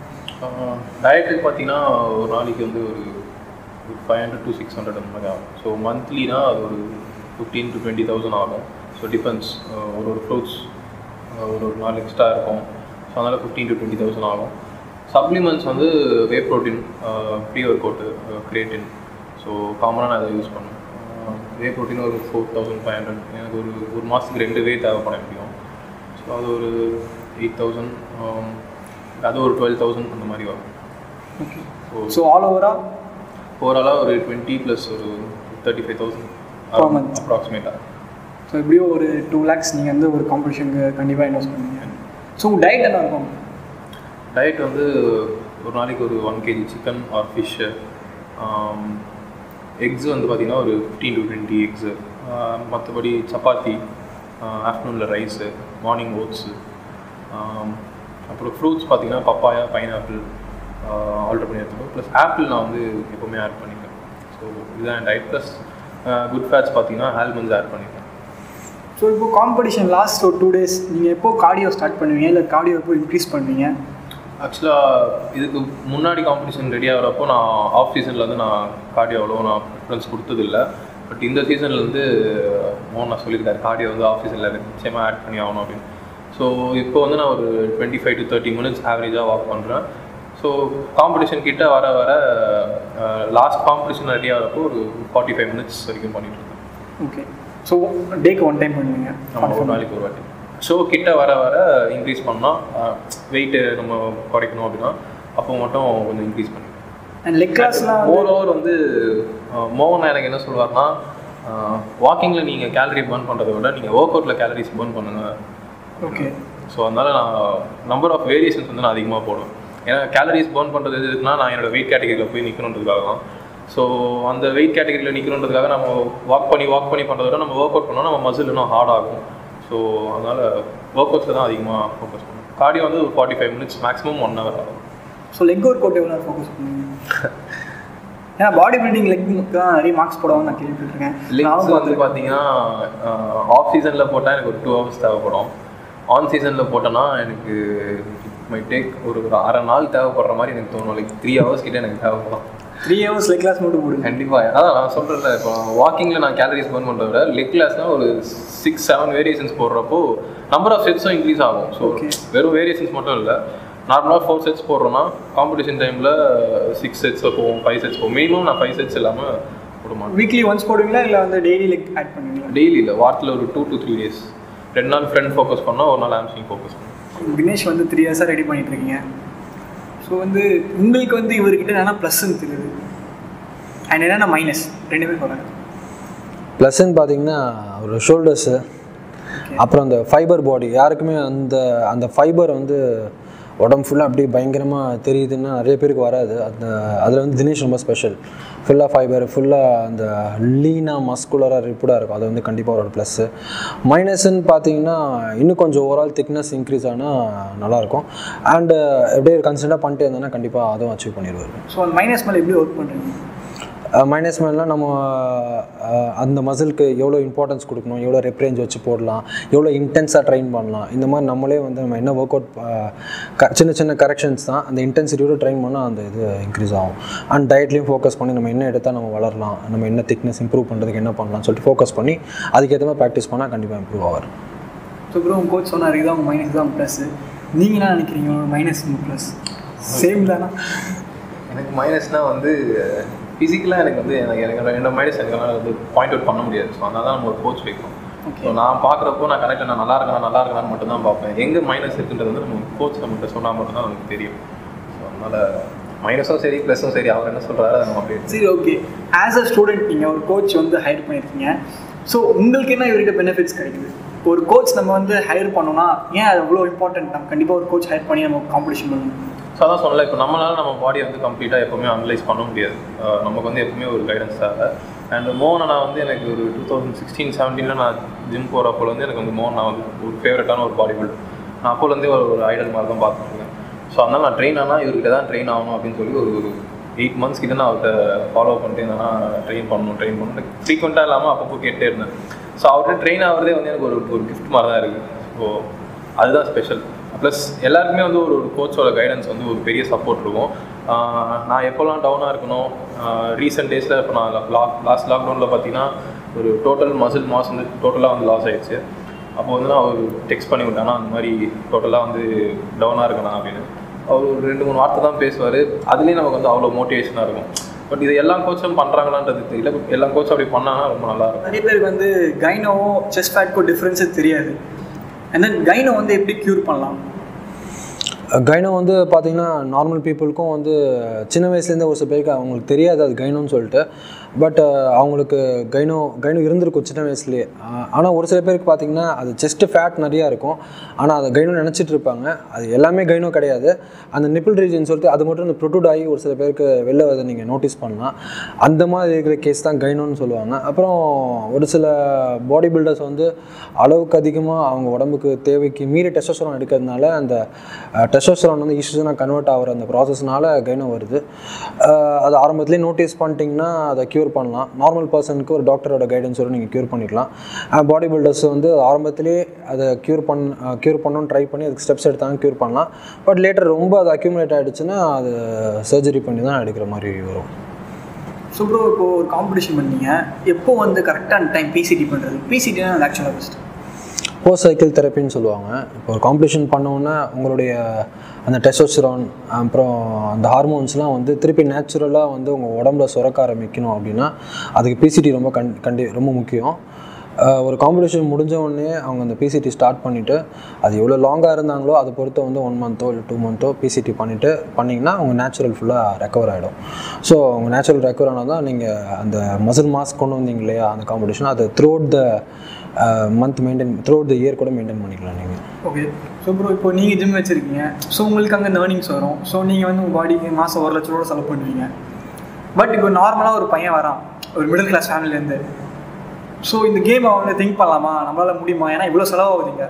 டயட்டுக்கு பார்த்தீங்கன்னா ஒரு நாளைக்கு வந்து ஒரு five hundred to six hundred அந்த மாதிரி ஆகும் ஸோ மந்த்லினா அது ஒரு ஃபிஃப்டீன் டு டுவெண்ட்டி தௌசண்ட் ஆகும் ஸோ டிபெண்ட்ஸ் ஒரு ஒரு ஃப்ரூட்ஸ் ஒரு ஒரு நாள் எக்ஸ்ட்ரா இருக்கும் ஸோ அதனால் ஃபிஃப்டீன் டு டுவெண்ட்டி தௌசண்ட் ஆகும் சப்ளிமெண்ட்ஸ் வந்து whey protein pre work out creatine so காமனாக நான் அதை யூஸ் பண்ணுவேன் வே ப்ரோட்டீன் ஒரு ஃபோர் தௌசண்ட் ஃபைவ் ஹண்ட்ரட் எனக்கு ஒரு ஒரு மாதத்துக்கு ரெண்டு வே தேவைப்பட முடியும் ஸோ அது ஒரு எயிட் தௌசண்ட் அது ஒரு டுவெல் தௌசண்ட் அந்த மாதிரி வரும் ஓகே ஸோ ஸோ ஆல் ஓவராக ஓவராலாக ஒரு டுவெண்ட்டி ப்ளஸ் ஒரு thirty five Per thousand month. அப்ராக்சிமேட்டாக ஸோ எப்படியோ ஒரு டூ லேக்ஸ் நீங்கள் வந்து ஒரு காம்படிஷனுக்கு கண்டிப்பாக இன்வெஸ்ட் பண்ணுவீங்க ஸோ உங்கள் டயட் என்ன இருக்கும் டயட் வந்து ஒரு நாளைக்கு ஒரு one kg chicken or fish eggs வந்து பார்த்திங்கன்னா ஒரு ஃபிஃப்டீன் டு டுவெண்ட்டி எக்ஸு மற்றபடி சப்பாத்தி ஆஃப்டர்நூனில் ரைஸு மார்னிங் ஓட்ஸு அப்புறம் ஃப்ரூட்ஸ் பார்த்தீங்கன்னா பப்பாயா பைனாப்பிள் ஆல்டர் பண்ணி எடுத்துக்கோ ப்ளஸ் ஆப்பிள் நான் வந்து எப்போவுமே ஆட் பண்ணிப்பேன் ஸோ இதுதான் டயட் ப்ளஸ் குட் ஃபேட்ஸ் பார்த்தீங்கன்னா ஆல்மண்ட்ஸ் ஆட் பண்ணிப்பேன் ஸோ இப்போ காம்படிஷன் லாஸ்ட் ஒரு டூ டேஸ் நீங்கள் எப்போ கார்டியோ ஸ்டார்ட் பண்ணுவீங்க இல்லை கார்டியோ எப்போ இன்க்ரீஸ் பண்ணுவீங்க ஆக்சுவலாக இதுக்கு முன்னாடி காம்படிஷன் ரெடி ஆகிறப்போ நான் ஆஃப் சீசனில் வந்து நான் கார்டியோ அவ்வளோ நான் ப்ரிஃபரன்ஸ் கொடுத்ததில்ல பட் இந்த சீசன்லேருந்து மோகன் நான் சொல்லியிருக்காரு கார்டியோ வந்து ஆஃப் சீசனில் நிச்சயமாக ஆட் பண்ணி ஆகணும் அப்படின்னு ஸோ இப்போ வந்து நான் ஒரு twenty five to thirty minutes ஆவரேஜாக வாக் பண்ணுறேன் ஸோ காம்படிஷன் கிட்ட வர வர லாஸ்ட் காம்படிஷன் ரெடி ஆகிறப்போ ஒரு ஃபார்ட்டி ஃபைவ் மினிட்ஸ் வரைக்கும் பண்ணிட்டு இருக்கேன் ஓகே ஸோ டேக்கு ஒன் டைம் பண்ணுவீங்க நம்ம ஒரு நாளைக்கு ஒரு வாட்டி ஷோ கிட்ட வர வர இன்க்ரீஸ் பண்ணால் வெயிட்டு நம்ம குறைக்கணும் அப்படின்னா அப்போ மட்டும் கொஞ்சம் இன்க்ரீஸ் பண்ணி அண்ட் லெக் கிளாஸ்லாம் ஓவர் ஓவர் வந்து அஹ், மோகன் எனக்கு என்ன சொல்லுவார்னா வாக்கிங்கில் நீங்கள் கேலரி பர்ன் பண்ணுறதை விட நீங்கள் ஒர்க் அவுட்டில் கேலரிஸ் பர்ன் பண்ணுங்கள் ஓகே ஸோ அதனால் நான் நம்பர் ஆஃப் வேரியேஷன்ஸ் வந்து நான் அதிகமாக போடுவேன் ஏன்னா கேலரிஸ் பர்ன் பண்ணுறது எது இருக்குன்னா நான் என்னோட வெயிட் கேட்டகரியில் போய் நிற்கணுன்றதுக்காக தான் ஸோ அந்த வெயிட் கேட்டகரியில் நிற்கணுன்றதுக்காக நம்ம வாக் பண்ணி வாக் பண்ணி பண்ணுறத விட நம்ம ஒர்க் அவுட் பண்ணோம் நம்ம மசில் இன்னும் ஹார்ட் ஆகும் ஸோ அதனால் ஒர்க் அவுட்ஸில் தான் அதிகமாக ஃபோக்கஸ் பண்ணுவேன் கார்டியோ வந்து ஒரு forty five minutes maximum one hour ஆகும் ஸோ லெக் ஒர்க் அவுட் எவ்வளோ ஃபோக்கஸ் பண்ணுவீங்க ஏன்னா பாடி பில்டிங் லெக்கு தான் நிறைய மார்க்ஸ் போடுவாங்க நான் கேள்விப்பட்டிருக்கேன் லெக்ஸ் நானும் வந்து பார்த்துருக்கேன் பார்த்தீங்கன்னா ஆஃப் சீசனில் போட்டால் எனக்கு ஒரு டூ ஹவர்ஸ் தேவைப்படும் ஆன் சீசனில் போட்டேன்னா எனக்கு மை டேக் ஒரு ஒரு அரை நாள் தேவைப்படுற மாதிரி எனக்கு தோணும் லைக் த்ரீ ஹவர்ஸ் கிட்ட எனக்கு தேவைப்படும் த்ரீ ஹவர்ஸ் லெக் கிளாஸ் மட்டும் போடுங்க கண்டிப்பாக அதான் நான் சொல்கிறேன்ல இப்போ வாக்கிங்கில் நான் கேலரிஸ் பர்ன் பண்ணுறத விட லெக் கிளாஸ்னால் ஒரு சிக்ஸ் செவன் வேரியேஷன்ஸ் போடுறப்போ நம்பர் ஆஃப் செட்ஸும் இன்க்ரீஸ் ஆகும் ஸோ Okay. வெறும் வேரியேஷன்ஸ் மட்டும் இல்லை நார்மலாக ஃபோர் செட்ஸ் போடுறோன்னா காம்படிஷன் டைமில் சிக்ஸ் செட்ஸ் போவோம் ஃபைவ் செட்ஸ் போவோம் மினிமம் நான் ஃபைவ் செட்ஸ் இல்லாமல் போட மாட்டேன் வீக்லி ஒன்ஸ் போடுவீங்களா இல்லை வந்து டெய்லி லெக் ஆட் பண்ணுவீங்களா டெய்லி இல்லை வாரத்தில் ஒரு டூ டு த்ரீ டேஸ் ரெண்டு நாள் ஃப்ரெண்ட் ஃபோக்கஸ் பண்ணால் ஒரு நாள் ஆம்ஸ்டிங் ஃபோக்கஸ் பண்ணும் தினேஷ் வந்து த்ரீ இயர்ஸாக ரெடி பண்ணிட்டு இருக்கீங்க ஸோ வந்து உங்களுக்கு வந்து இவர்கிட்ட என்னென்ன ப்ளஸ்ன்னு தெரியுது அண்ட் என்னென்ன மைனஸ் ரெண்டுமே சொல்லுங்கள் ப்ளஸ்ன்னு பார்த்தீங்கன்னா ஒரு ஷோல்டர்ஸு அப்புறம் அந்த ஃபைபர் பாடி யாருக்குமே அந்த அந்த ஃபைபர் வந்து உடம்பு ஃபுல்லாக அப்படியே பயங்கரமாக தெரியுதுன்னா நிறைய பேருக்கு வராது அந்த அதில் வந்து தினேஷ் ரொம்ப ஸ்பெஷல் ஃபுல்லாக ஃபைபர் ஃபுல்லாக அந்த லீனாக மஸ்குலராக ரிப்பூடாக இருக்கும் அது வந்து கண்டிப்பாக ஒரு ப்ளஸ்ஸு மைனஸ்ன்னு பார்த்தீங்கன்னா இன்னும் கொஞ்சம் ஓவரால் திக்னஸ் இன்க்ரீஸ் ஆனால் நல்லாயிருக்கும் அண்டு எப்படியே கன்சிடண்டாக பண்ணிட்டே இருந்தேன்னா கண்டிப்பாக அதுவும் அச்சீவ் பண்ணிடுவார் ஸோ அந்த மைனஸ் மேலே எப்படி ஒர்க் பண்ணுறீங்க மைனஸ் மேலாம் நம்ம அஹ், அந்த மசிலுக்கு எவ்வளோ இம்பார்ட்டன்ஸ் கொடுக்கணும் எவ்வளோ ரெப் ரேஞ்ச் வச்சு போடலாம் எவ்வளோ இன்டென்ஸாக ட்ரைன் பண்ணலாம் இந்த மாதிரி நம்மளே வந்து நம்ம என்ன ஒர்க் அவுட் சின்ன சின்ன கரெக்ஷன்ஸ் தான் அந்த இன்டென்சிட்டியோட ட்ரைன் பண்ணால் அந்த இது இன்க்ரீஸ் ஆகும் அண்ட் டயட்லேயும் ஃபோக்கஸ் பண்ணி நம்ம என்ன எடுத்தால் நம்ம வளரலாம் நம்ம என்ன திக்னஸ் இம்ப்ரூவ் பண்ணுறதுக்கு என்ன பண்ணலாம்னு சொல்லிட்டு ஃபோக்கஸ் பண்ணி அதுக்கேற்ற மாதிரி ப்ராக்டிஸ் பண்ணால் கண்டிப்பாக இம்ப்ரூவ் ஆவார் ஸோ ப்ரோ உங்கள் கோச் சொன்னார் இதுதான் உங்கள் மைனஸ் தான் ப்ளஸ்ஸு நீங்கள் என்ன நினைக்கிறீங்க ஒரு மைனஸ் ப்ளஸ் சேம் தானா எனக்கு மைனஸ்னால் வந்து ஃபிசிக்கலாக எனக்கு வந்து எனக்கு எனக்கு என்னோட மைனஸ் எனக்கு வந்து பாயிண்ட் அவுட் பண்ண முடியாது ஸோ அதனால தான் நம்ம ஒரு கோச் வைக்கணும் ஸோ நான் பார்க்குறப்போ நான் கரெக்டாக நான் நல்லா இருக்கேனா நல்லா இருக்கேனான்னு மட்டும் தான் பார்ப்பேன் எங்கே மைனஸ் இருக்குன்றது வந்து நம்ம கோச் நம்மகிட்ட சொன்னால் மட்டும் தான் நமக்கு தெரியும் ஸோ அதனால் மைனஸும் சரி ப்ளஸும் சரி அவர் என்ன சொல்கிறாரு அதை நம்ம அப்படியே சரி ஓகே ஆஸ் அ ஸ்டூடெண்ட் நீங்கள் ஒரு கோச் வந்து ஹையர் பண்ணியிருக்கீங்க ஸோ உங்களுக்கு என்ன இவர்கிட்ட பெனிஃபிட்ஸ் கிடைக்குது ஒரு கோச் நம்ம வந்து ஹையர் பண்ணோம்னா ஏன் அது அவ்வளோ இம்பார்ட்டன்ட் நம்ம கண்டிப்பாக ஒரு கோச் ஹையர் பண்ணி நம்ம காம்படிஷன் பண்ணணும் ஸோ அதான் சொல்லலை இப்போ நம்மளால நம்ம பாடியை வந்து கம்ப்ளீட்டாக எப்போவுமே அனலைஸ் பண்ண முடியாது அஹ் நமக்கு வந்து எப்பவுமே ஒரு கைடன்ஸ் தேவை அண்ட் மோகன் நான் வந்து எனக்கு ஒரு டூ தௌசண்ட் சிக்ஸ்டீன் செவன்டீனில் நான் ஜிம் போகிறப்போ வந்து எனக்கு வந்து மோகன் நான் வந்து ஒரு ஃபேவரட்டான ஒரு பாடி பில்டர் நான் அப்போலேருந்தே ஒரு ஒரு ஐடல் மாதிரி தான் பார்த்துருக்கேன் ஸோ அதனால் நான் ட்ரெயின் ஆனால் இவர்கிட்ட தான் ட்ரெயின் ஆகணும் அப்படின்னு சொல்லி ஒரு ஒரு எயிட் மந்த்ஸ் கிட்ட நான் அவர்கிட்ட ஃபாலோ பண்ணிட்டு இருந்தேன்னா ட்ரெயின் பண்ணணும் ட்ரெயின் பண்ணணும் ஃப்ரீக்வெண்ட்டாக இல்லாமல் அப்பப்போ கேட்டே இருந்தேன் ஸோ அவர்கிட்ட ட்ரெயின் ஆகிறதே வந்து எனக்கு ஒரு ஒரு கிஃப்ட் மாதிரி தான் இருக்குது ஸோ அதுதான் ஸ்பெஷல் ப்ளஸ் எல்லாருக்குமே வந்து ஒரு ஒரு கோச்சோட கைடன்ஸ் வந்து ஒரு பெரிய சப்போர்ட் இருக்கும் ஆஹ் நான் எப்போல்லாம் டவுனாக இருக்கணும் ரீசெண்ட் டேஸில் இப்போ நான் லாக் லாஸ்ட் லாக்டவுனில் பார்த்தீங்கன்னா ஒரு டோட்டல் மசில் மாஸ் வந்து டோட்டலாக வந்து லாஸ் ஆயிடுச்சு அப்போ வந்து நான் ஒரு டெக்ஸ்ட் பண்ணி விட்டேன்னா அந்த மாதிரி டோட்டலாக வந்து டவுனாக இருக்கணும் அப்படின்னு அவர் ஒரு ரெண்டு மூணு வார்த்தை தான் பேசுவார் அதுலேயும் நமக்கு வந்து அவ்வளோ மோட்டிவேஷனாக இருக்கும் பட் இது எல்லா கோச்சும் பண்ணுறாங்களான்றது தெரியல but எல்லா கோச்சும் அப்படி பண்ணாங்கன்னா ரொம்ப நல்லா இருக்கும் நிறைய பேருக்கு வந்து கைனோவும் செஸ்ட் ஃபேட்க்கும் டிஃப்ரென்ஸே தெரியாது அண்ட் தென் கைனோ வந்து எப்படி க்யூர் பண்ணலாம் கைனோ வந்து பார்த்தீங்கன்னா நார்மல் பீப்புளுக்கும் வந்து சின்ன வயசுலேருந்தே ஒரு சில பேருக்கு அவங்களுக்கு தெரியாது அது கைனோன்னு சொல்லிட்டு பட் அவங்களுக்கு கைனோ கைனோ இருந்திருக்கும் சின்ன வயசுலேயே ஆனால் ஒரு சில பேருக்கு பார்த்தீங்கன்னா அது செஸ்ட் ஃபேட் நிறையா இருக்கும் ஆனால் அதை கைனோ நினச்சிட்டு இருப்பாங்க அது எல்லாமே கைனோ கிடையாது அந்த நிப்பிள் ரீஜன் சொல்லிட்டு அது மட்டும் இந்த ப்ரொட்டூட் ஆகி ஒரு சில பேருக்கு வெளில வரதை நீங்கள் நோட்டீஸ் பண்ணலாம் அந்த மாதிரி இருக்கிற கேஸ் தான் கைனோன்னு சொல்லுவாங்க அப்புறம் ஒரு சில பாடி பில்டர்ஸ் வந்து அளவுக்கு அதிகமாக அவங்க உடம்புக்கு தேவைக்கு மீறி டெஸ்டோஸ்டரான் எடுக்கிறதுனால அந்த டெஸ்டோஸ்டரான் வந்து ஈஸ்ட்ரஜனாக கன்வெர்ட் ஆகிற அந்த ப்ராசஸ்னால கைனோ வருது அஹ் அது ஆரம்பத்துலேயே நோட்டீஸ் பண்ணிட்டீங்கன்னா அதை க்யூர் பண்ணலாம் நார்மல் பர்சனுக்கு ஒரு டாக்டரோட கைடன்ஸோட நீங்கள் க்யூர் பண்ணிக்கலாம் பாடி பில்டர்ஸ் வந்து ஆரம்பத்திலே அதை க்யூர் பண் க்யூர் பண்ணணும்னு ட்ரை பண்ணி அதுக்கு ஸ்டெப்ஸ் எடுத்தாங்க க்யூர் பண்ணலாம் பட் லேட்டர் ரொம்ப அது அக்யூமுலேட் ஆகிடுச்சுன்னா அது சர்ஜரி பண்ணி தான் எடுக்கிற மாதிரி வரும் ஸோ ப்ரோ இப்போ ஒரு காம்படிஷன் பண்ணீங்க எப்போ வந்து கரெக்டான டைம் பிசிடி பண்ணுறது பிசிடினா ஆக்சுவலாக பெஸ்ட் போஸ்ட் சைக்கிள் தெரப்பின்னு சொல்லுவாங்க இப்போ ஒரு காம்படிஷன் பண்ணோன்னே உங்களுடைய அந்த டெஸ்டோஸ்டிரான் அப்புறம் அந்த ஹார்மோன்ஸ்லாம் வந்து திருப்பி நேச்சுரலாக வந்து உங்கள் உடம்புல சுரக்க ஆரம்பிக்கணும் அப்படின்னா அதுக்கு பிசிடி ரொம்ப கண் கண்டி ரொம்ப முக்கியம் அஹ் ஒரு காம்படிஷன் முடிஞ்ச உடனே அவங்க அந்த பிசிடி ஸ்டார்ட் பண்ணிவிட்டு அது எவ்வளோ லாங்காக இருந்தாங்களோ அதை பொறுத்து வந்து ஒன் மந்த்தோ இல்லை டூ மந்த்தோ பிசிடி பண்ணிவிட்டு பண்ணிங்கன்னா அவங்க நேச்சுரல் ஃபுல்லாக ரெக்கவர் ஆகிடும் ஸோ அவங்க நேச்சுரல் ரெக்கவர் ஆனால் தான் நீங்கள் அந்த மசில் மாஸ் கொண்டு வந்தீங்க இல்லையா அந்த காம்படிஷன் அதை through the month maintain through the year கூட மெயின்டைன் பண்ணிக்கலாம் நீங்கள் ஓகே ஸோ ப்ரோ இப்போ நீங்கள் ஜிம் வச்சுருக்கீங்க ஸோ உங்களுக்கு அங்கே ஏர்னிங்ஸ் வரும் ஸோ நீங்கள் வந்து உங்கள் பாடிக்கு மாதம் ஒரு லட்ச ரூபா செலவு பண்ணுவீங்க பட் இப்போ நார்மலாக ஒரு பையன் வரான் ஒரு மிடில் கிளாஸ் ஃபேமிலிலேருந்து ஸோ இந்த கேம் அவன் வந்து திங்க் பண்ணலாமா நம்மளால முடியுமா ஏன்னா இவ்வளோ செலவாகுதுங்க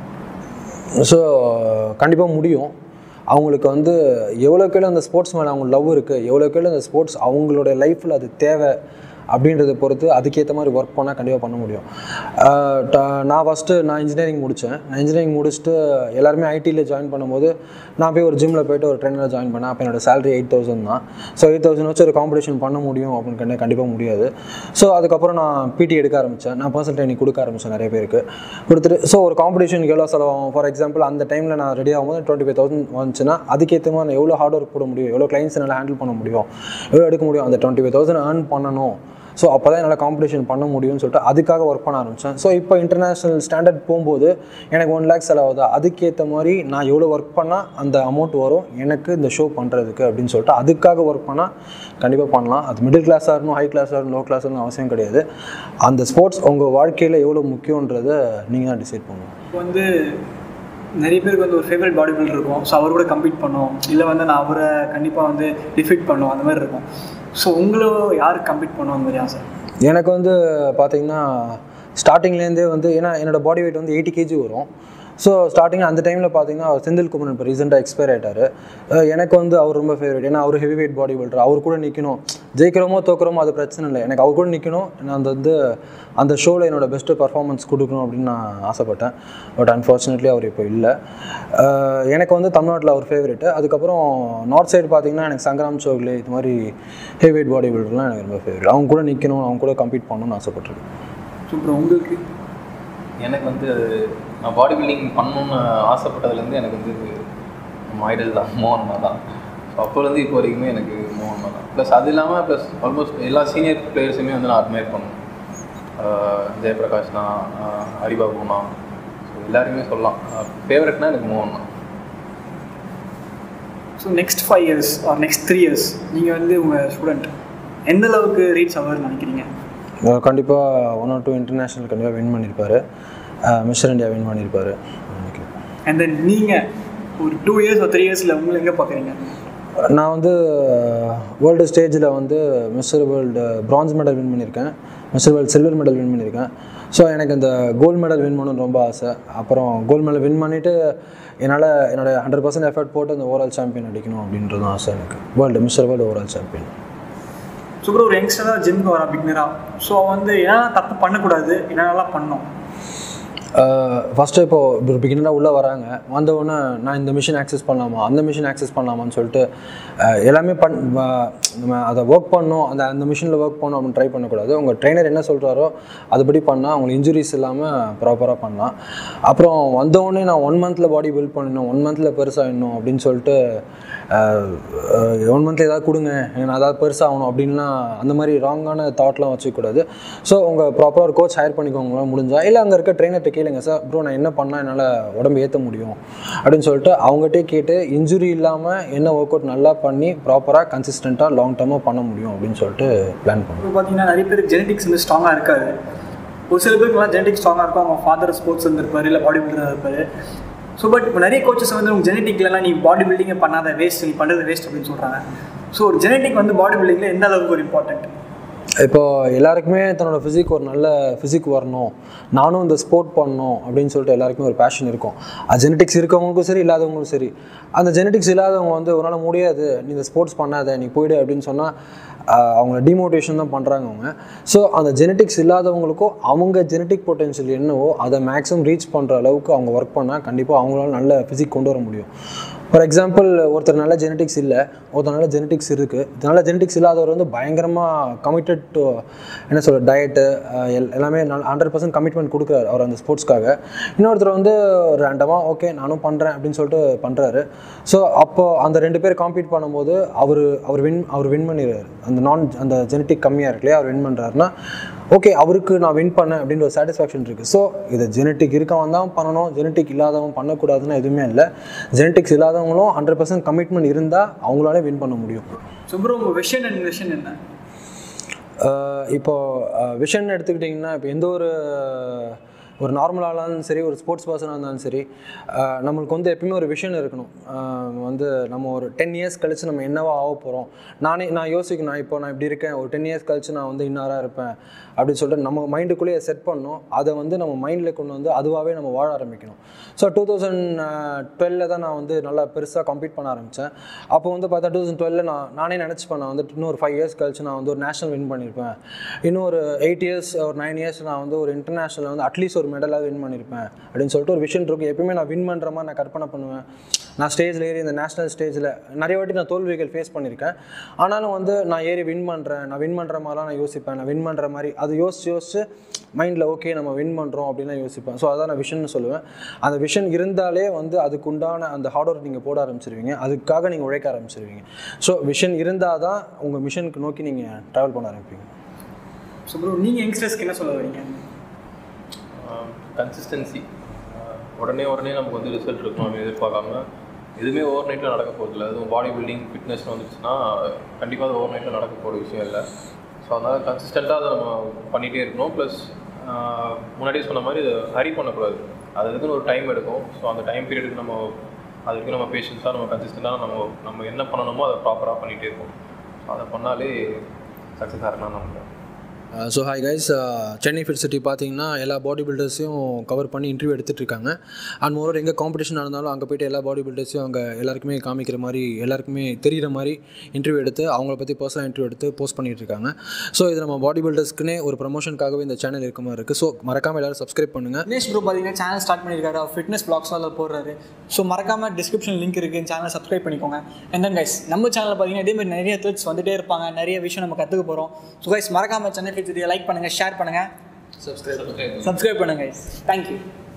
ஸோ கண்டிப்பாக முடியும் அவங்களுக்கு வந்து எவ்வளோக்கேளோ அந்த ஸ்போர்ட்ஸ் மேலே அவங்க லவ் இருக்குது எவ்வளோக்கேளோ அந்த ஸ்போர்ட்ஸ் அவங்களோட லைஃப்பில் அது தேவை அப்படின்றத பொறுத்து அதுக்கேற்ற மாதிரி ஒர்க் பண்ணால் கண்டிப்பாக பண்ண முடியும் ஆஹ் ட- நான் ஃபஸ்ட்டு நான் இன்ஜினியரிங் முடித்தேன் நான் இன்ஜினியரிங் முடிச்சுட்டு எல்லாருமே ஐடியில் ஜாயின் பண்ணும்போது நான் போய் ஒரு ஜிம்மில் போயிட்டு ஒரு ட்ரெயினில் ஜாயின் பண்ணேன் அப்போ என்னோட salary எயிட் தௌசண்ட் தான் ஸோ எயிட் தௌசண்ட் வச்சு ஒரு காம்படிஷன் பண்ண முடியும் அப்படின்னு கண்டி- கண்டிப்பாக முடியாது ஸோ அதுக்கப்புறம் நான் பிடி எடுக்க ஆரம்பித்தேன் நான் பர்சனல் ட்ரைனிங் கொடுக்க ஆரம்பித்தேன் நிறைய பேருக்கு கொடுத்துட்டு ஸோ ஒரு காம்படிஷனுக்கு எவ்வளோ செலவாகும் ஃபார் எக்ஸாம்பிள் அந்த டைமில் நான் ரெடி ஆகும்போது டுவெண்ட்டி ஃபைவ் தௌசண்ட் வந்துச்சுன்னா அதுக்கேற்ற மாதிரி நான் எவ்வளோ ஹார்ட் ஒர்க் போட முடியும் எவ்வளோ கிளைண்ட்ஸ் என்னால் ஹேண்டில் பண்ண முடியும் எவ்வளோ எடுக்க முடியும் அந்த டுவெண்ட்டி ஃபைவ் தௌசண்ட் ஏர்ன் பண்ணணும் ஸோ அப்போ தான் என்னால் காம்படிஷன் பண்ண முடியும்னு சொல்லிட்டு அதுக்காக ஒர்க் பண்ண ஆரம்பித்தேன் ஸோ இப்போ இன்டர்நேஷ்னல் ஸ்டாண்டர்ட் போகும்போது எனக்கு ஒன் லேக் செலவாகுதா அதுக்கேற்ற மாதிரி நான் எவ்வளோ ஒர்க் பண்ணால் அந்த அமௌண்ட் வரும் எனக்கு இந்த ஷோ பண்ணுறதுக்கு அப்படின்னு சொல்லிட்டு அதுக்காக ஒர்க் பண்ணால் கண்டிப்பாக பண்ணலாம் அது மிடில் கிளாஸாக இருக்கணும் ஹை கிளாஸாக இருக்கணும் லோ கிளாஸாக இருக்கணும் அவசியம் கிடையாது அந்த ஸ்போர்ட்ஸ் உங்கள் வாழ்க்கையில் எவ்வளோ முக்கியன்றதை நீங்கள் தான் டிசைட் பண்ணணும் இப்போ வந்து நிறைய பேருக்கு வந்து ஒரு ஃபேவரட் பாடி பில்டர் இருக்கும் ஸோ அவர் கூட கம்பீட் பண்ணும் இல்லை வந்து நான் அவரை கண்டிப்பாக வந்து டிஃபீட் பண்ணும் அந்த மாதிரி இருக்கும் ஸோ உங்களை யார் கம்பீட் பண்ணும் அந்த மாதிரி ஆசை எனக்கு வந்து பார்த்தீங்கன்னா ஸ்டார்டிங்லேருந்தே வந்து ஏன்னா என்னோட பாடி வெயிட் வந்து எயிட்டி கேஜி வரும் ஸோ ஸ்டார்டிங் அந்த டைமில் பார்த்தீங்கன்னா செந்தில் குமரன் இப்போ ரீசெண்டாக எக்ஸ்பயர் ஆயிட்டாரு அஹ் எனக்கு வந்து அவர் ரொம்ப ஃபேவரட் ஏன்னா அவர் ஹெவி வெயிட் பாடி பில்டர் அவர் கூட நிற்கணும் ஜெயிக்கிறோமோ தோக்குறோமோ அது பிரச்சனை இல்லை எனக்கு அவர் கூட நிற்கணும் நான் அந்த வந்து அந்த ஷோவில் என்னோட பெஸ்ட்டு பர்ஃபார்மன்ஸ் கொடுக்கணும் அப்படின்னு நான் ஆசைப்பட்டேன் பட் அன்ஃபார்ச்சுனேட்லி அவர் இப்போ இல்லை அஹ் எனக்கு வந்து தமிழ்நாட்டில் அவர் ஃபேவரெட்டு அதுக்கப்புறம் நார்த் சைடு பார்த்தீங்கன்னா எனக்கு சங்கராம் சோக்லே இது மாதிரி ஹெவி வெயிட் பாடி பில்டர்லாம் எனக்கு ரொம்ப ஃபேவரட் அவங்க கூட நிற்கணும் அவங்க கூட கம்பீட் பண்ணணும்னு ஆசைப்பட்டிருக்கேன் ஸோ அப்புறம் உங்களுக்கு எனக்கு வந்து நான் பாடி பில்டிங் பண்ணணும்னு ஆசைப்பட்டதுலேருந்து எனக்கு வந்து ஐடல் தான் மோகன்மா தான் ஸோ அப்போலேருந்து இப்போ வரைக்குமே எனக்கு மோகன்மா தான் ப்ளஸ் அது இல்லாமல் ப்ளஸ் ஆல்மோஸ்ட் எல்லா சீனியர் பிளேயர்ஸுமே வந்து நான் அட்மையர் பண்ணுவேன் ஆஹ் ஜெயபிரகாஷ்னா ஆஹ் ஹரிபாபுனா ஸோ எல்லாருமே சொல்லலாம் ஃபேவரட்னா எனக்கு மோகன் தான் so next five years or next three years நீங்கள் வந்து உங்கள் ஸ்டூடெண்ட் எந்த அளவுக்கு ரீச் ஆகும்னு நினைக்கிறீங்க கண்டிப்பாக ஒன் ஆர் டூ இன்டர்நேஷ்னல் கண்டிப்பாக வின் பண்ணியிருப்பாரு மிஸ்டர் இந்தியா வின் பண்ணியிருப்பாரு நினைக்கிறேன் அண்ட் தென் நீங்கள் ஒரு டூ இயர்ஸ் ஒரு த்ரீ இயர்ஸில் உங்களை எங்கே பார்க்குறீங்க நான் வந்து வேர்ல்டு ஸ்டேஜில் வந்து mister world bronze medal win பண்ணியிருக்கேன் mister world silver medal win பண்ணியிருக்கேன் ஸோ எனக்கு இந்த கோல்டு மெடல் வின் பண்ணணும்னு ரொம்ப ஆசை அப்புறம் கோல்டு மெடல் வின் பண்ணிவிட்டு என்னால் என்னோட ஹண்ட்ரட் பர்சன்ட் எஃபர்ட் போட்டு அந்த ஓவரால் சாம்பியன் அடிக்கணும் அப்படின்றதும் ஆசை எனக்கு world mister world overall champion so bro ஒரு யங்ஸ்டராக ஜிம்க்கு வரா பிக்னராக ஸோ வந்து என்னென்ன தப்பு பண்ணக்கூடாது என்னென்னலாம் பண்ணணும் ஃபஸ்ட்டு இப்போது ஒரு பிகினராக உள்ளே வராங்க வந்த உடனே நான் இந்த மிஷின் ஆக்சஸ் பண்ணலாமா அந்த மிஷின் ஆக்சஸ் பண்ணலாமான்னு சொல்லிட்டு அஹ், எல்லாமே பண் வ- நம்ம அதை ஒர்க் பண்ணணும் அந்த அந்த மிஷினில் ஒர்க் பண்ணணும் அப்படின்னு ட்ரை பண்ணக்கூடாது உங்கள் ட்ரைனர் என்ன சொல்கிறாரோ அதுபடி பண்ணால் அவங்களுக்கு இன்ஜுரிஸ் இல்லாமல் ப்ராப்பராக பண்ணலாம் அப்புறம் வந்த உடனே நான் ஒன் மந்தில் பாடி பில்ட் பண்ணணும் ஒன் மந்தில் பெருசாகிடணும் அப்படின்னு சொல்லிட்டு ஒன் மந்த்ல ஏதாவது கொடுங்க எனக்கு நான் ஏதாவது பெருசாகணும் அப்படின்லாம் அந்த மாதிரி ராங்கான தாட்லாம் வச்சுக்கூடாது ஸோ உங்கள் ப்ராப்பராக ஒரு கோச் ஹையர் பண்ணிக்கோங்க உங்களால் முடிஞ்சா இல்லை அங்கே இருக்க ட்ரெயினர்கிட்ட கேளுங்க சார் ப்ரோ நான் என்ன பண்ணால் என்னால் உடம்பு ஏற்ற முடியும் அப்படின்னு சொல்லிட்டு அவங்ககிட்டே கேட்டு இன்ஜுரி இல்லாமல் என்ன ஒர்க் அவுட் நல்லா பண்ணி ப்ராப்பராக கன்சிஸ்டண்ட்டாக லாங் டர்மாக பண்ண முடியும் அப்படின்னு சொல்லிட்டு பிளான் பண்ணுவோம் இப்போ பார்த்தீங்கன்னா நிறைய பேருக்கு ஜெனடிக்ஸ் வந்து ஸ்ட்ராங்காக இருக்காது ஒரு சில பேருக்குலாம் ஜெனடிக்ஸ் ஸ்ட்ராங்காக இருக்கும் அவங்க ஃபாதர் ஸ்போர்ட்ஸ் இருந்திருப்பாரு இல்லை பாடி பில்டராக இருப்பாரு ஸோ பட் இப்போ நிறைய கோச்சஸ் வந்து உங்கள் ஜெனட்டிக்லாம் நீ பாடி பில்டிங்கே பண்ணாத வேஸ்ட் நீ பண்ணுறது வேஸ்ட் அப்படின்னு சொல்கிறாங்க ஸோ ஒரு ஜெனட்டிக் வந்து பாடி பில்டிங்கில் எந்த அளவுக்கு ஒரு இம்பார்ட்டன்ட் இப்போ எல்லாருக்குமே தன்னோட ஃபிசிக் ஒரு நல்ல ஃபிசிக் வரணும் நானும் இந்த ஸ்போர்ட் பண்ணணும் அப்படின்னு சொல்லிட்டு எல்லாருக்குமே ஒரு பேஷன் இருக்கும் அது ஜெனட்டிக்ஸ் இருக்கவங்களுக்கும் சரி இல்லாதவங்களுக்கும் சரி அந்த ஜெனட்டிக்ஸ் இல்லாதவங்க வந்து ஒரு நாள் முடியாது நீ இந்த ஸ்போர்ட்ஸ் பண்ணாத நீ போயிடு அப்படின்னு சொன்னால் அவங்கள டிமோட்டிவேஷன் தான் பண்ணுறாங்க அவங்க ஸோ அந்த ஜெனட்டிக்ஸ் இல்லாதவங்களுக்கும் அவங்க ஜெனட்டிக் பொட்டென்ஷியல் என்னவோ அதை மேக்ஸிமம் ரீச் பண்ணுற அளவுக்கு அவங்க ஒர்க் பண்ணால் கண்டிப்பாக அவங்களால நல்ல ஃபிசிக் கொண்டு வர முடியும் ஃபார் எக்ஸாம்பிள் ஒருத்தர் நல்ல ஜெனட்டிக்ஸ் இல்லை ஒருத்தர் நல்ல ஜெனட்டிக்ஸ் இருக்குது நல்ல ஜெனட்டிக்ஸ் இல்லாதவர் வந்து பயங்கரமாக கமிட்டட் டு என்ன சொல்ற டயட்டு எல்லாமே ஹண்ட்ரட் பர்சன்ட் கமிட்மெண்ட் கொடுக்குறாரு அவர் அந்த ஸ்போர்ட்ஸ்க்காக இன்னொருத்தர் வந்து ரேண்டமாக ஓகே நானும் பண்ணுறேன் அப்படின்னு சொல்லிட்டு பண்ணுறாரு ஸோ அப்போ அந்த ரெண்டு பேர் காம்பீட் பண்ணும்போது அவர் அவர் வின் அவர் வின் பண்ணிடுறாரு அந்த நான் அந்த ஜெனட்டிக் கம்மியாக இருக்கு இல்லையா அவர் வின் பண்ணுறாருன்னா ஓகே அவருக்கு நான் வின் பண்ணேன் அப்படின்ற ஒரு சாட்டிஸ்ஃபேக்ஷன் இருக்குது ஸோ இது ஜெனட்டிக் இருக்கவன் தான் பண்ணணும் ஜெனட்டிக் இல்லாதவன் பண்ணக்கூடாதுன்னு எதுவுமே இல்லை ஜெனட்டிக்ஸ் இல்லாதவங்களும் ஹண்ட்ரட் பர்சன்ட் கமிட்மெண்ட் இருந்தால் அவங்களாலே வின் பண்ண முடியும் ஸோ ப்ரோ உங்கள் விஷன் அண்ட் விஷன் என்ன ஆஹ் இப்போ விஷன் எடுத்துக்கிட்டிங்கன்னா இப்போ எந்த ஒரு ஒரு நார்மலாக இருந்தாலும் சரி ஒரு ஸ்போர்ட்ஸ் பர்சனாக இருந்தாலும் சரி ஆஹ் நம்மளுக்கு வந்து எப்பயுமே ஒரு விஷன் இருக்கணும் ஆஹ் வந்து நம்ம ஒரு டென் இயர்ஸ் கழிச்சு நம்ம என்னவா ஆக போகிறோம் நானே நான் யோசிக்கணும் இப்போ நான் இப்படி இருக்கேன் ஒரு டென் இயர்ஸ் கழிச்சு நான் வந்து இன்னாராக இருப்பேன் அப்படின்னு சொல்லிட்டு நம்ம மைண்டுக்குள்ளேயே செட் பண்ணணும் அதை வந்து நம்ம மைண்டில் கொண்டு வந்து அதுவாகவே நம்ம வாழ ஆரம்பிக்கணும் ஸோ டூ தௌசண்ட் டுவெல்ல தான் நான் வந்து நல்லா பெருசாக கம்ப்ளீட் பண்ண ஆரம்பித்தேன் அப்போ வந்து பார்த்தா டூ தௌசண்ட் டுவெல்ல நான் நானே நினச்சிப்பேன் நான் வந்து இன்னொரு ஃபைவ் இயர்ஸ் கழிச்சு நான் வந்து ஒரு நேஷனல் வின் பண்ணியிருப்பேன் இன்னும் ஒரு எயிட் இயர்ஸ் ஒரு நைன் இயர்ஸ் நான் வந்து ஒரு இன்டர்நேஷனல் வந்து அட்லீஸ்ட் ஒரு மெடலாக வின் பண்ணியிருப்பேன் அப்படின்னு சொல்லிட்டு ஒரு விஷன் இருக்கும் எப்பயுமே நான் வின் பண்ணுற மாதிரி நான் கற்பனை பண்ணுவேன் நான் ஸ்டேஜில் ஏறி இந்த நேஷனல் ஸ்டேஜில் நிறைய வாட்டி நான் தோல்விகள் ஃபேஸ் பண்ணியிருக்கேன் ஆனாலும் வந்து நான் ஏறி வின் பண்ணுறேன் நான் வின் பண்ணுற மாதிரிலாம் நான் யோசிப்பேன் நான் வின் பண்ணுற மாதிரி அது யோசிச்சு யோசிச்சு மைண்டில் ஓகே நம்ம வின் பண்ணுறோம் அப்படின்னு நான் யோசிப்பேன் ஸோ அதான் நான் விஷன் சொல்லுவேன் அந்த விஷன் இருந்தாலே வந்து அதுக்கு உண்டான அந்த ஹார்ட் ஒர்க் நீங்கள் போட ஆரம்பிச்சிருவீங்க அதுக்காக நீங்கள் உழைக்க ஆரம்பிச்சிருவீங்க ஸோ விஷன் இருந்தால் தான் உங்கள் மிஷனுக்கு நோக்கி நீங்கள் ட்ராவல் பண்ண ஆரம்பிப்பீங்க ஸோ ப்ரோ நீங்கள் யங்ஸ்டர்ஸ்க்கு என்ன சொல்ல வரீங்க கன்சிஸ்டன்சி உடனே உடனே நமக்கு வந்து ரிசல்ட் இருக்கணும் அப்படின்னு எதிர்பார்க்காம எதுவுமே ஓவர் நைட்டில் நடக்க போகிறதில்ல அதுவும் பாடி பில்டிங் ஃபிட்னஸ் வந்துச்சுன்னா கண்டிப்பாக அது ஓவர் நைட்டில் நடக்க போகிற விஷயம் இல்லை ஸோ அதனால் கன்சிஸ்டண்ட்டாக அதை நம்ம பண்ணிகிட்டே இருக்கணும் ப்ளஸ் முன்னாடியே சொன்ன மாதிரி இதை ஹரி பண்ணக்கூடாது அது இதுக்குன்னு ஒரு டைம் எடுக்கும் ஸோ அந்த டைம் பீரியடுக்கு நம்ம அதுக்கு நம்ம பேஷன்ஸாக நம்ம கன்சிஸ்டண்ட்டாக நம்ம நம்ம என்ன பண்ணணுமோ அதை ப்ராப்பராக பண்ணிகிட்டே இருக்கோம் ஸோ அதை பண்ணாலே சக்ஸஸ் ஆகலாம் நம்ம so hi guys Chennai fit city பார்த்தீங்கன்னா எல்லா பாடி பில்டர்ஸையும் கவர் பண்ணி இன்டர்வியூ எடுத்துகிட்டு இருக்காங்க அண்ட் மோரோவர் எங்கே காம்படிஷன் நடந்தாலும் அங்கே போயிட்டு எல்லா பாடி பில்டர்ஸையும் அங்கே எல்லாருக்குமே காமிக்கிற மாதிரி எல்லாருக்குமே தெரிகிற மாதிரி இன்டர்வியூ எடுத்து அவங்கள பற்றி பர்சனல் இன்டர்வியூ எடுத்து போஸ்ட் பண்ணிட்டு இருக்காங்க ஸோ இது நம்ம பாடி பில்டர்ஸ்க்குனே ஒரு ப்ரமோஷனுக்காகவே இந்த சேனல் இருக்க மாதிரி இருக்குது ஸோ மறக்காமல் எல்லாரும் சப்ஸ்கிரைப் பண்ணுங்கள் தினேஷ் ப்ரோ பார்த்தீங்கன்னா சேனல் ஸ்டார்ட் பண்ணியிருக்காரு அவர் ஃபிட்னஸ் பிளாக்ஸ் அதில் போடுறாரு ஸோ மறக்காம டிஸ்கிரிப்ஷன் லிங்க் இருக்குது சேனல் சப்ஸ்கிரைப் பண்ணிக்கோங்க and then guys நம்ம சேனலில் பார்த்தீங்கன்னா இதே மாதிரி நிறைய த்ரெட்ஸ் வந்துட்டே இருப்பாங்க நிறைய விஷயம் நம்ம கற்றுக்க போகிறோம் ஸோ கைஸ் மறக்காம சென்னை ஃபிட் லைக் பண்ணுங்கள் ஷேர் பண்ணுங்கள் சப்ஸ்கிரைப் சப்ஸ்கிரைப் பண்ணுங்கள் கைஸ் தேங்க்யூ